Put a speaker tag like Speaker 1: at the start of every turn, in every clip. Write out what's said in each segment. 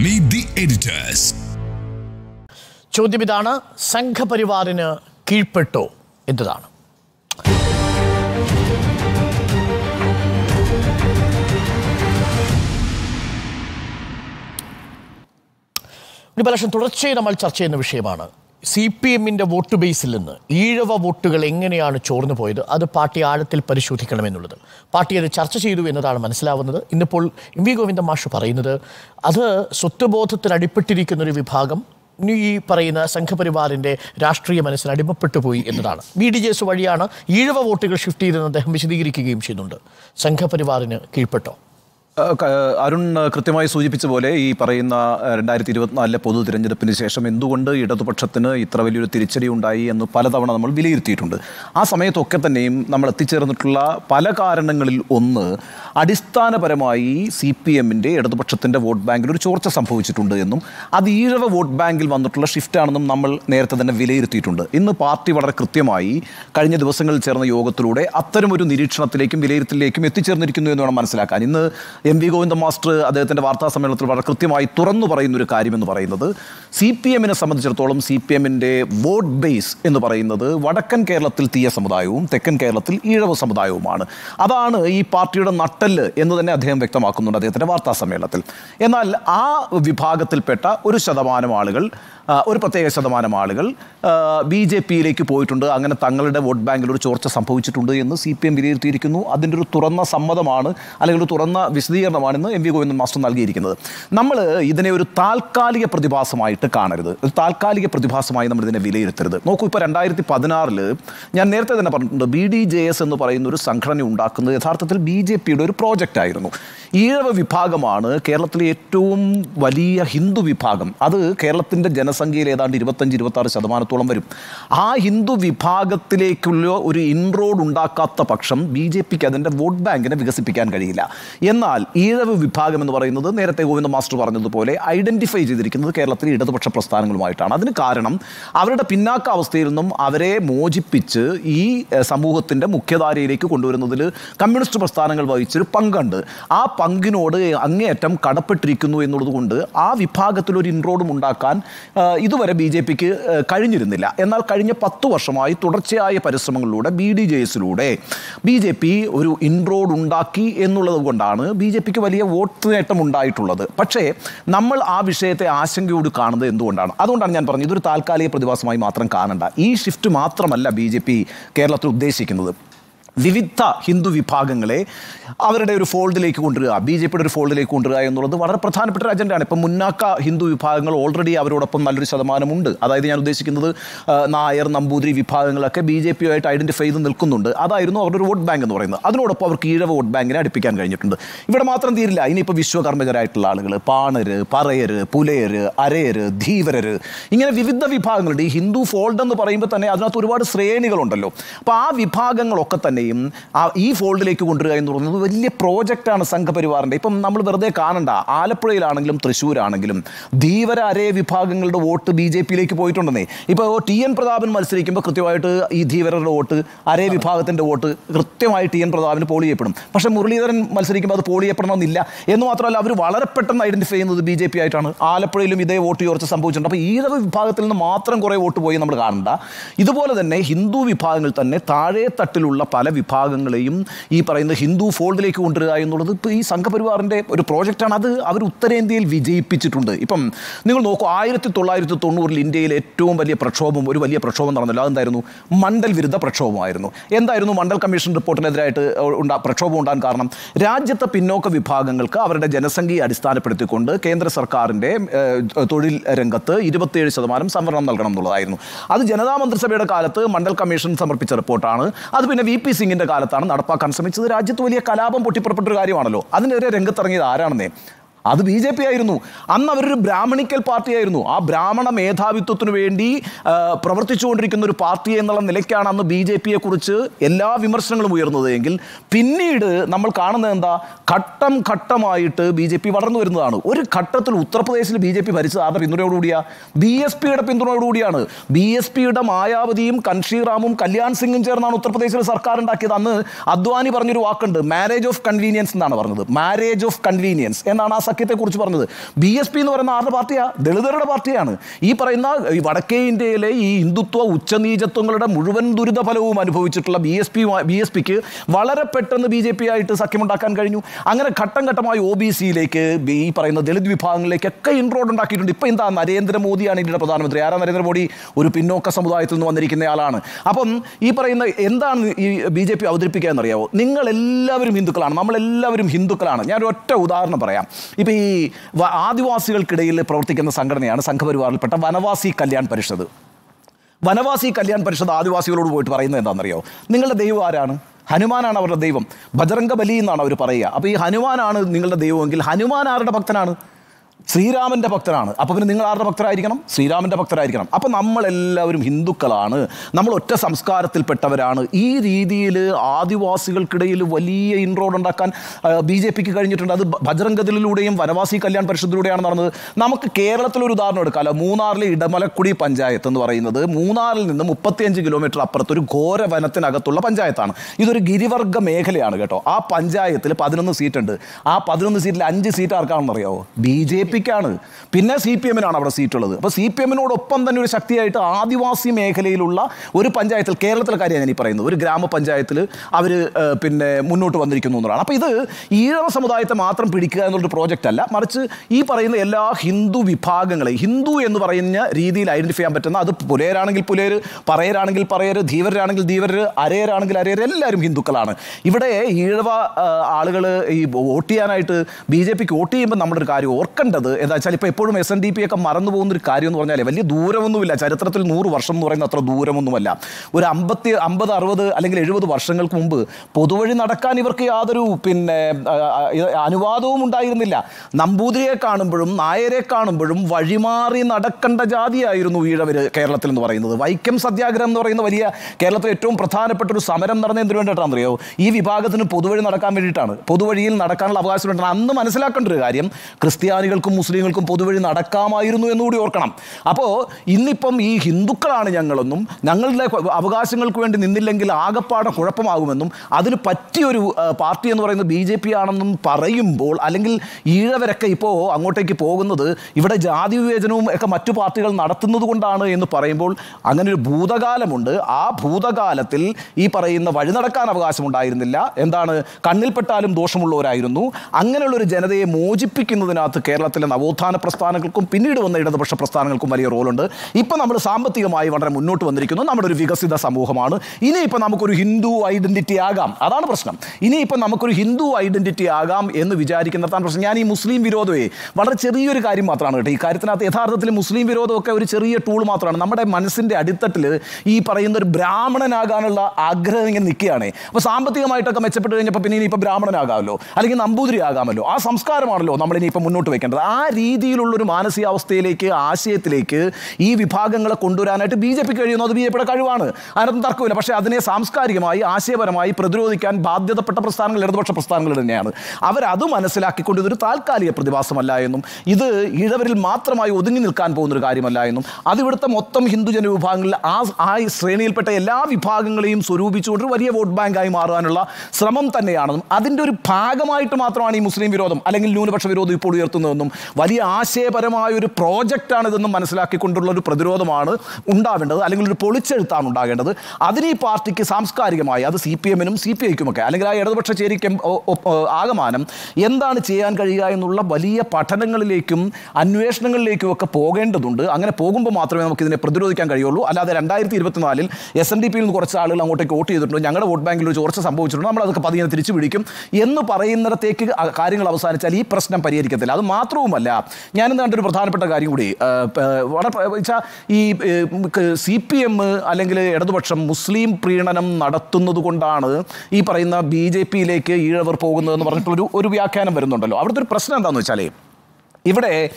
Speaker 1: Meet the editors.
Speaker 2: ചോദ്യം ഇതാണ് സംഘപരിവാറിന് കീഴ്പ്പെട്ടോ എന്നതാണ് ഇപ്രാവശ്യം തുടർച്ചയായി നമ്മൾ ചർച്ച ചെയ്യുന്ന വിഷയമാണ് സി പി എമ്മിൻ്റെ വോട്ട് ബേസിൽ നിന്ന് ഈഴവ വോട്ടുകൾ എങ്ങനെയാണ് ചോർന്നു പോയത് അത് പാർട്ടി ആഴത്തിൽ പരിശോധിക്കണമെന്നുള്ളത് പാർട്ടി അത് ചർച്ച ചെയ്തു എന്നതാണ് മനസ്സിലാവുന്നത് ഇന്നിപ്പോൾ എം വി ഗോവിന്ദ മാഷ് പറയുന്നത് അത് സ്വത്വബോധത്തിൽ അടിപ്പെട്ടിരിക്കുന്ന ഒരു വിഭാഗം ഇനി ഈ പറയുന്ന സംഘപരിവാറിൻ്റെ രാഷ്ട്രീയ മനസ്സിന് അടിമപ്പെട്ടു പോയി എന്നതാണ് ബി ഡി ജെ എസ് വഴിയാണ് ഈഴവ വോട്ടുകൾ ഷിഫ്റ്റ് ചെയ്തെന്ന് അദ്ദേഹം വിശദീകരിക്കുകയും ചെയ്യുന്നുണ്ട് സംഘപരിവാറിന് കീഴ്പ്പെട്ടോ
Speaker 3: ഏഹ് ക- ഏഹ് അരുൺ ഏഹ് കൃത്യമായി സൂചിപ്പിച്ച പോലെ ഈ പറയുന്ന ഏഹ് രണ്ടായിരത്തി ഇരുപത്തിനാലിലെ പൊതു തിരഞ്ഞെടുപ്പിന് ശേഷം എന്തുകൊണ്ട് ഇടതുപക്ഷത്തിന് ഇത്ര വലിയൊരു തിരിച്ചടി ഉണ്ടായി എന്ന് പലതവണ നമ്മൾ വിലയിരുത്തിയിട്ടുണ്ട് ആ സമയത്തൊക്കെ തന്നെയും നമ്മൾ എത്തിച്ചേർന്നിട്ടുള്ള പല കാരണങ്ങളിൽ ഒന്ന് അടിസ്ഥാനപരമായി സി പി എമ്മിൻ്റെ ഇടതുപക്ഷത്തിൻ്റെ വോട്ട് ബാങ്കിൽ ഒരു ചോർച്ച സംഭവിച്ചിട്ടുണ്ട് എന്നും അത് ഈഴവ വോട്ട് ബാങ്കിൽ വന്നിട്ടുള്ള ഷിഫ്റ്റാണെന്നും നമ്മൾ നേരത്തെ തന്നെ വിലയിരുത്തിയിട്ടുണ്ട് ഇന്ന് പാർട്ടി വളരെ കൃത്യമായി കഴിഞ്ഞ ദിവസങ്ങളിൽ ചേർന്ന യോഗത്തിലൂടെ അത്തരമൊരു നിരീക്ഷണത്തിലേക്കും വിലയിരുത്തലിലേക്കും എത്തിച്ചേർന്നിരിക്കുന്നു എന്ന് വേണം മനസ്സിലാക്കാൻ ഇന്ന് എം വി ഗോവിന്ദ മാസ്റ്റർ അദ്ദേഹത്തിൻ്റെ വാർത്താ സമ്മേളനത്തിൽ വളരെ കൃത്യമായി തുറന്നു പറയുന്ന ഒരു കാര്യമെന്ന് പറയുന്നത് സി പി എമ്മിനെ സംബന്ധിച്ചിടത്തോളം സി പി എമ്മിൻ്റെ വോട്ട് ബേസ് എന്ന് പറയുന്നത് വടക്കൻ കേരളത്തിൽ തീയ സമുദായവും തെക്കൻ കേരളത്തിൽ ഈഴവ സമുദായവുമാണ് അതാണ് ഈ പാർട്ടിയുടെ നട്ടല് എന്ന് തന്നെ അദ്ദേഹം വ്യക്തമാക്കുന്നുണ്ട് അദ്ദേഹത്തിൻ്റെ വാർത്താ സമ്മേളനത്തിൽ എന്നാൽ ആ വിഭാഗത്തിൽപ്പെട്ട ഒരു ശതമാനം ആളുകൾ ആ, ഒരു പ്രത്യേക ശതമാനം ആളുകൾ ബി ജെ പിയിലേക്ക് പോയിട്ടുണ്ട് അങ്ങനെ തങ്ങളുടെ വോട്ട് ബാങ്കിൽ ഒരു ചോർച്ച സംഭവിച്ചിട്ടുണ്ട് എന്ന് സി പി എം വിലയിരുത്തിയിരിക്കുന്നു അതിൻ്റെ ഒരു തുറന്ന സമ്മതമാണ് അല്ലെങ്കിൽ ഒരു തുറന്ന വിശദീകരണമാണെന്ന് എം വി ഗോവിന്ദൻ മാസ്റ്റർ നൽകിയിരിക്കുന്നത് നമ്മൾ ഇതിനെ ഒരു താൽക്കാലിക പ്രതിഭാസമായിട്ട് കാണരുത് ഒരു താൽക്കാലിക പ്രതിഭാസമായി നമ്മൾ ഇതിനെ വിലയിരുത്തരുത് നോക്കൂ ഇപ്പോൾ രണ്ടായിരത്തി പതിനാറില് ഞാൻ നേരത്തെ തന്നെ പറഞ്ഞിട്ടുണ്ട് ബി ഡി ജെ എസ് എന്ന് പറയുന്ന ഒരു സംഘടന ഉണ്ടാക്കുന്നത് യഥാർത്ഥത്തിൽ ബി ജെ പിയുടെ ഒരു പ്രോജക്റ്റ് ആയിരുന്നു ഈഴവ വിഭാഗമാണ് കേരളത്തിലെ ഏറ്റവും വലിയ ഹിന്ദു വിഭാഗം അത് കേരളത്തിൻ്റെ ജനസംഖ്യയിൽ ഏതാണ്ട് ഇരുപത്തഞ്ച് ഇരുപത്തി ആറ് ശതമാനത്തോളം വരും ആ ഹിന്ദു വിഭാഗത്തിലേക്കുള്ള ഒരു ഇൻറോഡ് ഉണ്ടാക്കാത്ത പക്ഷം ബി ജെ പിക്ക് അതിൻ്റെ വോട്ട് ബാങ്കിനെ വികസിപ്പിക്കാൻ കഴിയില്ല എന്നാൽ ഈഴവ് വിഭാഗം എന്ന് പറയുന്നത് നേരത്തെ ഗോവിന്ദ മാസ്റ്റർ പറഞ്ഞതുപോലെ ഐഡന്റിഫൈ ചെയ്തിരിക്കുന്നത് കേരളത്തിലെ ഇടതുപക്ഷ പ്രസ്ഥാനങ്ങളുമായിട്ടാണ് അതിന് കാരണം അവരുടെ പിന്നാക്കാവസ്ഥയിൽ നിന്നും അവരെ മോചിപ്പിച്ച് ഈ എഹ്, സമൂഹത്തിൻ്റെ മുഖ്യധാരയിലേക്ക് കൊണ്ടുവരുന്നതിൽ കമ്മ്യൂണിസ്റ്റ് പ്രസ്ഥാനങ്ങൾ വഹിച്ചൊരു പങ്കുണ്ട് ആ പങ്കിനോട് അങ്ങേയറ്റം കടപ്പെട്ടിരിക്കുന്നു എന്നുള്ളത് കൊണ്ട് ആ വിഭാഗത്തിൽ ഒരു ഇൻറോഡും ഉണ്ടാക്കാൻ ആ, ഇതുവരെ ബി ജെ പിക്ക് കഴിഞ്ഞിരുന്നില്ല എന്നാൽ കഴിഞ്ഞ പത്ത് വർഷമായി തുടർച്ചയായ പരിശ്രമങ്ങളിലൂടെ ബി ഡി ജെ എസിലൂടെ ബി ജെ പി ഒരു ഇൻറോഡ് ഉണ്ടാക്കി എന്നുള്ളത് കൊണ്ടാണ് ബി ജെ പിക്ക് വലിയ വോട്ട് നേട്ടം ഉണ്ടായിട്ടുള്ളത് പക്ഷേ നമ്മൾ ആ വിഷയത്തെ ആശങ്കയോട് കാണുന്നത് എന്തുകൊണ്ടാണ് അതുകൊണ്ടാണ് ഞാൻ പറഞ്ഞത് ഇതൊരു താൽക്കാലിക പ്രതിഭാസമായി മാത്രം കാണണ്ട ഈ ഷിഫ്റ്റ് മാത്രമല്ല ബി ജെ പി കേരളത്തിൽ ഉദ്ദേശിക്കുന്നത് വിവിധ ഹിന്ദു വിഭാഗങ്ങളെ അവരുടെ ഒരു ഫോൾഡിലേക്ക് കൊണ്ടുവരിക ബി ജെ പിയുടെ ഒരു ഫോൾഡിലേക്ക് കൊണ്ടുവരിക എന്നുള്ളത് വളരെ പ്രധാനപ്പെട്ട ഒരു അജണ്ടയാണ് ഇപ്പം മുന്നാക്ക ഹിന്ദു വിഭാഗങ്ങൾ ഓൾറെഡി അവരോടൊപ്പം നല്ലൊരു ശതമാനമുണ്ട് അതായത് ഞാൻ ഉദ്ദേശിക്കുന്നത് ആ, നായർ നമ്പൂതിരി വിഭാഗങ്ങളൊക്കെ ബി ജെ പിയുമായിട്ട് ഐഡന്റിഫൈ ചെയ്ത് നിൽക്കുന്നുണ്ട് അതായിരുന്നു അവരുടെ ഒരു വോട്ട് ബാങ്ക് എന്ന് പറയുന്നത് അതിനോടൊപ്പം അവർക്ക് ഈഴവ വോട്ട് ബാങ്കിനെ അടുപ്പിക്കാൻ കഴിഞ്ഞിട്ടുണ്ട് ഇവിടെ മാത്രം തീരില്ല ഇനിയിപ്പോൾ വിശ്വകർമ്മകരായിട്ടുള്ള ആളുകൾ പാണര് പറയര് പുലയര് അരയര് ധീവരര് ഇങ്ങനെ വിവിധ വിഭാഗങ്ങളുണ്ട് ഈ ഹിന്ദു ഫോൾഡ് എന്ന് പറയുമ്പോൾ തന്നെ അതിനകത്ത് ഒരുപാട് ശ്രേണികളുണ്ടല്ലോ അപ്പോൾ ആ വിഭാഗങ്ങളൊക്കെ തന്നെയും ആ ഈ ഫോൾഡിലേക്ക് കൊണ്ടുവരിക എന്ന് പറയുന്നത് വലിയ പ്രോജക്റ്റാണ് സംഘപരിവാറിൻ്റെ ഇപ്പം നമ്മൾ വെറുതെ കാണണ്ട ആലപ്പുഴയിലാണെങ്കിലും തൃശ്ശൂരാണെങ്കിലും ധീവര അരേ വിഭാഗങ്ങളുടെ വോട്ട് ബി ജെ പിയിലേക്ക് പോയിട്ടുണ്ടെന്നേ ഇപ്പോൾ ടി എൻ പ്രതാപൻ മത്സരിക്കുമ്പോൾ കൃത്യമായിട്ട് ഈ ധീവരരുടെ വോട്ട് അരേ വിഭാഗത്തിൻ്റെ വോട്ട് കൃത്യമായി ടി എൻ പ്രതാപന് പോൾ ചെയ്യപ്പെടും പക്ഷേ മുരളീധരൻ മത്സരിക്കുമ്പോൾ അത് പോൾ ചെയ്യപ്പെടണമെന്നില്ല എന്ന് മാത്രമല്ല അവർ വളരെ പെട്ടെന്ന് ഐഡന്റിഫൈ ചെയ്യുന്നത് ബി ജെ പി ആയിട്ടാണ് ആലപ്പുഴയിലും ഇതേ വോട്ട് ചോർച്ച സംഭവിച്ചിട്ടുണ്ട് അപ്പോൾ ഈഴവ വിഭാഗത്തിൽ നിന്ന് മാത്രം കുറേ വോട്ട് പോയി നമ്മൾ കാണണ്ട ഇതുപോലെ തന്നെ ഹിന്ദു വിഭാഗങ്ങൾ തന്നെ താഴെ തട്ടിലുള്ള പല വിഭാഗങ്ങളെയും ഈ പറയുന്ന ഹിന്ദു ഫോൾഡിലേക്ക് കൊണ്ടുവരിക എന്നുള്ളത് ഇപ്പോൾ ഈ സംഘപരിവാറിൻ്റെ ഒരു പ്രോജക്റ്റാണ് അത് അവർ ഉത്തരേന്ത്യയിൽ വിജയിപ്പിച്ചിട്ടുണ്ട് ഇപ്പം നിങ്ങൾ നോക്കൂ ആയിരത്തി തൊള്ളായിരത്തി തൊണ്ണൂറിൽ ഇന്ത്യയിൽ ഏറ്റവും വലിയ പ്രക്ഷോഭം ഒരു വലിയ പ്രക്ഷോഭം നടന്നല്ലോ അതെന്തായിരുന്നു മണ്ഡൽ വിരുദ്ധ പ്രക്ഷോഭമായിരുന്നു എന്തായിരുന്നു മണ്ഡൽ കമ്മീഷൻ റിപ്പോർട്ടിനെതിരായിട്ട് ഉണ്ടാ പ്രക്ഷോഭം ഉണ്ടാകാൻ കാരണം രാജ്യത്തെ പിന്നോക്ക വിഭാഗങ്ങൾക്ക് അവരുടെ ജനസംഖ്യയെ അടിസ്ഥാനപ്പെടുത്തിക്കൊണ്ട് കേന്ദ്ര സർക്കാരിൻ്റെ ഏഹ്, തൊഴിൽ രംഗത്ത് ഇരുപത്തിയേഴ് ശതമാനം സംവരണം നൽകണം എന്നുള്ളതായിരുന്നു അത് ജനതാ മന്ത്രിസഭയുടെ കാലത്ത് മണ്ഡൽ കമ്മീഷൻ സമർപ്പിച്ച റിപ്പോർട്ടാണ് അത് പിന്നെ വി പി സിംഗിന്റെ കാലത്താണ് നടപ്പാക്കാൻ ശ്രമിച്ചത് രാജ്യത്ത് വലിയ കലാപം പൊട്ടിപ്പുറപ്പെട്ട ഒരു കാര്യമാണല്ലോ അതിനെതിരെ രംഗത്തിറങ്ങിയത് ആരാണെന്നേ അത് ബി ജെ പി ആയിരുന്നു അന്ന് അവരൊരു ബ്രാഹ്മണിക്കൽ പാർട്ടിയായിരുന്നു ആ ബ്രാഹ്മണ മേധാവിത്വത്തിന് വേണ്ടി ആ, പ്രവർത്തിച്ചുകൊണ്ടിരിക്കുന്ന ഒരു പാർട്ടി എന്നുള്ള നിലയ്ക്കാണ് അന്ന് ബി ജെ പിയെ കുറിച്ച് എല്ലാ വിമർശനങ്ങളും ഉയർന്നത് എങ്കിൽ പിന്നീട് നമ്മൾ കാണുന്നത് എന്താ ഘട്ടം ഘട്ടമായിട്ട് ബി ജെ പി വളർന്നു വരുന്നതാണ് ഒരു ഘട്ടത്തിൽ ഉത്തർപ്രദേശിൽ ബി ജെ പി ഭരിച്ചത് ആരുടെ പിന്തുണയോടുകൂടിയാ ബി എസ് പിയുടെ പിന്തുണയോടുകൂടിയാണ് ബി എസ് പിയുടെ മായാവതിയും കൻഷീറാമും കല്യാൺ സിംഗും ചേർന്നാണ് ഉത്തർപ്രദേശിൽ സർക്കാർ ഉണ്ടാക്കിയത് അന്ന് അദ്വാനി പറഞ്ഞൊരു വാക്കുണ്ട് മാരേജ് ഓഫ് കൺവീനിയൻസ് എന്നാണ് പറഞ്ഞത് മാരേജ് ഓഫ് കൺവീനിയൻസ് എന്നാണ് ആ സഖ്യത്തെക്കുറിച്ച് പറഞ്ഞത് ബി എസ് പി എന്ന് പറയുന്ന ആരുടെ പാർട്ടിയാ ദളിതരുടെ പാർട്ടിയാണ് ഈ പറയുന്ന ഈ വടക്കേ ഇന്ത്യയിലെ ഈ ഹിന്ദുത്വ ഉച്ചനീചത്വങ്ങളുടെ മുഴുവൻ ദുരിത ഫലവും അനുഭവിച്ചിട്ടുള്ള B S P B S പിക്ക് വളരെ പെട്ടെന്ന് ബി ജെ പി ആയിട്ട് സഖ്യമുണ്ടാക്കാൻ കഴിഞ്ഞു അങ്ങനെ ഘട്ടം ഘട്ടമായി ഒ ബി സിയിലേക്ക് ഈ പറയുന്ന ദളിത് വിഭാഗങ്ങളിലേക്കൊക്കെ ഇൻട്രോഡ് ഉണ്ടാക്കിയിട്ടുണ്ട് ഇപ്പം എന്താ നരേന്ദ്രമോദിയാണ് ഇന്ത്യയുടെ പ്രധാനമന്ത്രി ആരാ നരേന്ദ്രമോദി ഒരു പിന്നോക്ക സമുദായത്തിൽ നിന്ന് വന്നിരിക്കുന്ന ആളാണ് അപ്പം ഈ പറയുന്ന എന്താണ് ഈ ബി ജെ പി അവതരിപ്പിക്കുക എന്നറിയാവോ നിങ്ങൾ എല്ലാവരും ഹിന്ദുക്കളാണ് നമ്മളെല്ലാവരും ഹിന്ദുക്കളാണ് ഞാൻ ഒറ്റ ഉദാഹരണം പറയാം ഇപ്പം ഈ വ- ആദിവാസികൾക്കിടയിൽ പ്രവർത്തിക്കുന്ന സംഘടനയാണ് സംഘപരിവാറിൽപ്പെട്ട വനവാസി കല്യാൺ പരിഷത്ത് വനവാസി കല്യാൺ പരിഷത്ത് ആദിവാസികളോട് പോയിട്ട് പറയുന്നത് എന്താണെന്നറിയോ നിങ്ങളുടെ ദൈവം ആരാണ് ഹനുമാനാണ് അവരുടെ ദൈവം ബജറംഗ ബലി എന്നാണ് അവർ പറയുക അപ്പോൾ ഈ ഹനുമാനാണ് നിങ്ങളുടെ ദൈവമെങ്കിൽ ഹനുമാൻ ആരുടെ ഭക്തനാണ് ശ്രീരാമൻ്റെ ഭക്തനാണ് അപ്പോൾ പിന്നെ നിങ്ങൾ ആരുടെ ഭക്തരായിരിക്കണം ശ്രീരാമൻ്റെ ഭക്തരായിരിക്കണം അപ്പോൾ നമ്മളെല്ലാവരും ഹിന്ദുക്കളാണ് നമ്മൾ ഒറ്റ സംസ്കാരത്തിൽപ്പെട്ടവരാണ് ഈ രീതിയിൽ ആദിവാസികൾക്കിടയിൽ വലിയ ഇൻറോഡ് ഉണ്ടാക്കാൻ ബി ജെ പിക്ക് കഴിഞ്ഞിട്ടുണ്ട് അത് ഭജറംഗത്തിലൂടെയും വനവാസി കല്യാൺ പരിഷത്തിലൂടെയാണ് നടന്നത് നമുക്ക് കേരളത്തിലൊരു ഉദാഹരണം എടുക്കാമല്ലോ മൂന്നാറിലെ ഇടമലക്കുടി പഞ്ചായത്ത് എന്ന് പറയുന്നത് മൂന്നാറിൽ നിന്ന് മുപ്പത്തിയഞ്ച് കിലോമീറ്റർ അപ്പുറത്ത് ഒരു ഘോര വനത്തിനകത്തുള്ള പഞ്ചായത്താണ് ഇതൊരു ഗിരിവർഗ മേഖലയാണ് കേട്ടോ ആ പഞ്ചായത്തിൽ പതിനൊന്ന് സീറ്റുണ്ട് ആ പതിനൊന്ന് സീറ്റിൽ അഞ്ച് സീറ്റ് ആർക്കാണെന്ന് അറിയാവോ ബി ജെ പിക്കാണ് പിന്നെ സി പി എമ്മിനാണ് അവിടെ സീറ്റുള്ളത് അപ്പോൾ സി പി എമ്മിനോടൊപ്പം തന്നെ ഒരു ശക്തിയായിട്ട് ആദിവാസി മേഖലയിലുള്ള ഒരു പഞ്ചായത്തിൽ കേരളത്തിലെ കാര്യമാണ് ഞാൻ ഈ പറയുന്നത് ഒരു ഗ്രാമപഞ്ചായത്തിൽ അവർ പിന്നെ മുന്നോട്ട് വന്നിരിക്കുന്നു എന്നുള്ളതാണ് അപ്പോൾ ഇത് ഈഴവ സമുദായത്തെ മാത്രം പിടിക്കുക എന്നുള്ളൊരു പ്രോജക്റ്റ് അല്ല മറിച്ച് ഈ പറയുന്ന എല്ലാ ഹിന്ദു വിഭാഗങ്ങളെയും ഹിന്ദു എന്ന് പറയുന്ന രീതിയിൽ ഐഡന്റിഫൈ ചെയ്യാൻ പറ്റുന്ന അത് പുലേരാണെങ്കിൽ പുലേര് പറയരാണെങ്കിൽ പറയര് ധീവരാണെങ്കിൽ ധീവര് അരയരാണെങ്കിൽ അരയര് എല്ലാവരും ഹിന്ദുക്കളാണ് ഇവിടെ ഈഴവ ആളുകൾ ഈ വോട്ട് ചെയ്യാനായിട്ട് ബി ജെ പിക്ക് വോട്ട് ചെയ്യുമ്പോൾ നമ്മുടെ ഒരു കാര്യം ഓർക്കേണ്ടത് എന്താ വെച്ചാൽ ഇപ്പോൾ എപ്പോഴും എസ് എൻ ഡി പി ഒക്കെ മറന്നു പോകുന്ന ഒരു കാര്യം എന്ന് പറഞ്ഞാൽ വലിയ ദൂരമൊന്നുമില്ല ചരിത്രത്തിൽ നൂറ് വർഷം എന്ന് പറയുന്ന അത്ര ദൂരമൊന്നുമല്ല ഒരു അമ്പത്തി അമ്പത് അറുപത് അല്ലെങ്കിൽ എഴുപത് വർഷങ്ങൾക്ക് മുമ്പ് പൊതുവഴി നടക്കാൻ ഇവർക്ക് യാതൊരു പിന്നെ ആ, ആ, അനുവാദവും ഉണ്ടായിരുന്നില്ല നമ്പൂതിരിയെ കാണുമ്പോഴും നായരെ കാണുമ്പോഴും വഴിമാറി നടക്കേണ്ട ജാതിയായിരുന്നു ഈഴവർ കേരളത്തിൽ എന്ന് പറയുന്നത് വൈക്കം സത്യാഗ്രഹം എന്ന് പറയുന്ന വലിയ കേരളത്തിലെ ഏറ്റവും പ്രധാനപ്പെട്ട ഒരു സമരം നടന്ന എന്തിനു വേണ്ടിയിട്ടാണെന്ന് അറിയോ ഈ വിഭാഗത്തിന് പൊതുവഴി നടക്കാൻ വേണ്ടിയിട്ടാണ് പൊതുവഴിയിൽ നടക്കാനുള്ള അവകാശം വേണ്ടിയിട്ടാണ് അന്ന് മനസ്സിലാക്കേണ്ട ഒരു കാര്യം ക്രിസ്ത്യാനികൾക്കും മുസ്ലിങ്ങൾക്കും പൊതുവഴി നടക്കാമായിരുന്നു എന്നുകൂടി ഓർക്കണം അപ്പോൾ ഇന്നിപ്പം ഈ ഹിന്ദുക്കളാണ് ഞങ്ങളെന്നും ഞങ്ങളുടെ അവകാശങ്ങൾക്ക് വേണ്ടി നിന്നില്ലെങ്കിൽ ആകപ്പാടെ കുഴപ്പമാകുമെന്നും അതിന് പറ്റിയൊരു ആ, പാർട്ടി എന്ന് പറയുന്നത് ബി ജെ പി ആണെന്നും പറയുമ്പോൾ അല്ലെങ്കിൽ ഈഴവരൊക്കെ ഇപ്പോൾ അങ്ങോട്ടേക്ക് പോകുന്നത് ഇവിടെ ജാതി വിവേചനവും ഒക്കെ മറ്റു പാർട്ടികൾ നടത്തുന്നത് കൊണ്ടാണ് എന്ന് പറയുമ്പോൾ അങ്ങനെ ഒരു ഭൂതകാലമുണ്ട് ആ ഭൂതകാലത്തിൽ ഈ പറയുന്ന വഴി നടക്കാൻ അവകാശമുണ്ടായിരുന്നില്ല എന്താണ് കണ്ണിൽപ്പെട്ടാലും ദോഷമുള്ളവരായിരുന്നു അങ്ങനെയുള്ളൊരു ജനതയെ മോചിപ്പിക്കുന്നതിനകത്ത് കേരളത്തിലെ നവോത്ഥാന പ്രസ്ഥാനങ്ങൾക്കും പിന്നീട് വന്ന ഇടതുപക്ഷ പ്രസ്ഥാനങ്ങൾക്കും വലിയ റോളുണ്ട് ഇപ്പം നമ്മൾ സാമ്പത്തികമായി വളരെ മുന്നോട്ട് വന്നിരിക്കുന്നു നമ്മുടെ ഒരു വികസിത സമൂഹമാണ് ഇനിയിപ്പോൾ നമുക്കൊരു ഹിന്ദു ഐഡന്റിറ്റി ആകാം അതാണ് പ്രശ്നം ഇനിയിപ്പോൾ നമുക്കൊരു ഹിന്ദു ഐഡന്റിറ്റി ആകാം എന്ന് വിചാരിക്കുന്നിടത്താണ് പ്രശ്നം ഞാൻ ഈ മുസ്ലിം വിരോധമേ വളരെ ചെറിയൊരു കാര്യം മാത്രമാണ് കേട്ടോ ഈ കാര്യത്തിനകത്ത് യഥാർത്ഥത്തിൽ മുസ്ലിം വിരോധമൊക്കെ ഒരു ചെറിയ ടൂൾ മാത്രമാണ് നമ്മുടെ മനസ്സിൻ്റെ അടിത്തട്ടിൽ ഈ പറയുന്ന ഒരു ബ്രാഹ്മണനാകാനുള്ള ആഗ്രഹം ഇങ്ങനെ നിൽക്കുകയാണ് അപ്പോൾ സാമ്പത്തികമായിട്ടൊക്കെ മെച്ചപ്പെട്ട് കഴിഞ്ഞപ്പോൾ പിന്നെ ഇനിയിപ്പോൾ ബ്രാഹ്മണനാകാമല്ലോ അല്ലെങ്കിൽ നമ്പൂതിരി ആകാമല്ലോ ആ സംസ്കാരമാണല്ലോ നമ്മൾ ഇനിയിപ്പോൾ മുന്നോട്ട് വെക്കേണ്ടത് ആ രീതിയിലുള്ളൊരു മാനസികാവസ്ഥയിലേക്ക് ആശയത്തിലേക്ക് ഈ വിഭാഗങ്ങളെ കൊണ്ടുവരാനായിട്ട് ബി ജെ പി കഴിയുന്നു അത് ബി ജെ പിയുടെ കഴിവാണ് അതിനൊന്നും തർക്കമില്ല പക്ഷേ അതിനെ സാംസ്കാരികമായി ആശയപരമായി പ്രതിരോധിക്കാൻ ബാധ്യതപ്പെട്ട പ്രസ്ഥാനങ്ങൾ ഇടതുപക്ഷ പ്രസ്ഥാനങ്ങൾ തന്നെയാണ് അവരത് മനസ്സിലാക്കിക്കൊണ്ട് ഇതൊരു താൽക്കാലിക പ്രതിഭാസമല്ല എന്നും ഇത് ഈഴവരിൽ മാത്രമായി ഒതുങ്ങി നിൽക്കാൻ പോകുന്ന ഒരു കാര്യമല്ല എന്നും അത് ഇവിടുത്തെ മൊത്തം ഹിന്ദുജന വിഭാഗങ്ങളിൽ ആ ആ ശ്രേണിയിൽപ്പെട്ട എല്ലാ വിഭാഗങ്ങളെയും സ്വരൂപിച്ചുകൊണ്ട് ഒരു വലിയ വോട്ട് ബാങ്കായി മാറാനുള്ള ശ്രമം തന്നെയാണെന്നും അതിൻ്റെ ഒരു ഭാഗമായിട്ട് മാത്രമാണ് ഈ മുസ്ലിം വിരോധം അല്ലെങ്കിൽ ന്യൂനപക്ഷ വിരോധം ഇപ്പോൾ ഉയർത്തുന്നതെന്നും വലിയ ആശയപരമായ ഒരു പ്രോജക്റ്റാണ് ഇതെന്നും മനസ്സിലാക്കിക്കൊണ്ടുള്ള ഒരു പ്രതിരോധമാണ് ഉണ്ടാവേണ്ടത് അല്ലെങ്കിൽ ഒരു പൊളിച്ചെഴുത്താണ് ഉണ്ടാകേണ്ടത് അതിന് ഈ പാർട്ടിക്ക് സാംസ്കാരികമായി അത് സി പി എമ്മിനും സി പി ഐക്കുമൊക്കെ അല്ലെങ്കിൽ ആ ഇടതുപക്ഷ ചേരിക്കും ഒ- ഒ- ആകമാനം എന്താണ് ചെയ്യാൻ കഴിയുക എന്നുള്ള വലിയ പഠനങ്ങളിലേക്കും അന്വേഷണങ്ങളിലേക്കും ഒക്കെ പോകേണ്ടതുണ്ട് അങ്ങനെ പോകുമ്പോൾ മാത്രമേ നമുക്ക് ഇതിനെ പ്രതിരോധിക്കാൻ കഴിയുള്ളൂ അല്ലാതെ രണ്ടായിരത്തി ഇരുപത്തിനാലിൽ എസ് എൻ ഡി പിയിൽ നിന്ന് കുറച്ച് ആളുകൾ അങ്ങോട്ടേക്ക് വോട്ട് ചെയ്തിട്ടുണ്ട് ഞങ്ങളുടെ വോട്ട് ബാങ്കിൽ ഒരു ചോർച്ച സംഭവിച്ചിട്ടുണ്ട് നമ്മൾ അതൊക്കെ പതിയെ തിരിച്ചു പിടിക്കും എന്ന് പറയുന്നിടത്തേക്ക് ആ കാര്യങ്ങൾ അവസാനിച്ചാൽ ഈ പ്രശ്നം പരിഹരിക്കത്തില്ല അത് മാത്രവുമല്ല ഞാനിന്ന് കണ്ടൊരു പ്രധാനപ്പെട്ട കാര്യം കൂടി ആ, പ- വളരെ പ്ര- വെച്ചാൽ ഈ സി പി എം അല്ലെങ്കിൽ ഇടതുപക്ഷം മുസ്ലിം പ്രീണനം നടത്തുന്നത് കൊണ്ടാണ് ഈ പറയുന്ന ബി ജെ പിയിലേക്ക് ഈഴവർ പോകുന്നതെന്ന് പറഞ്ഞിട്ടൊരു ഒരു വ്യാഖ്യാനം വരുന്നുണ്ടല്ലോ അവിടുത്തെ ഒരു പ്രശ്നം എന്താണെന്ന് വെച്ചാലേ ഇവിടെ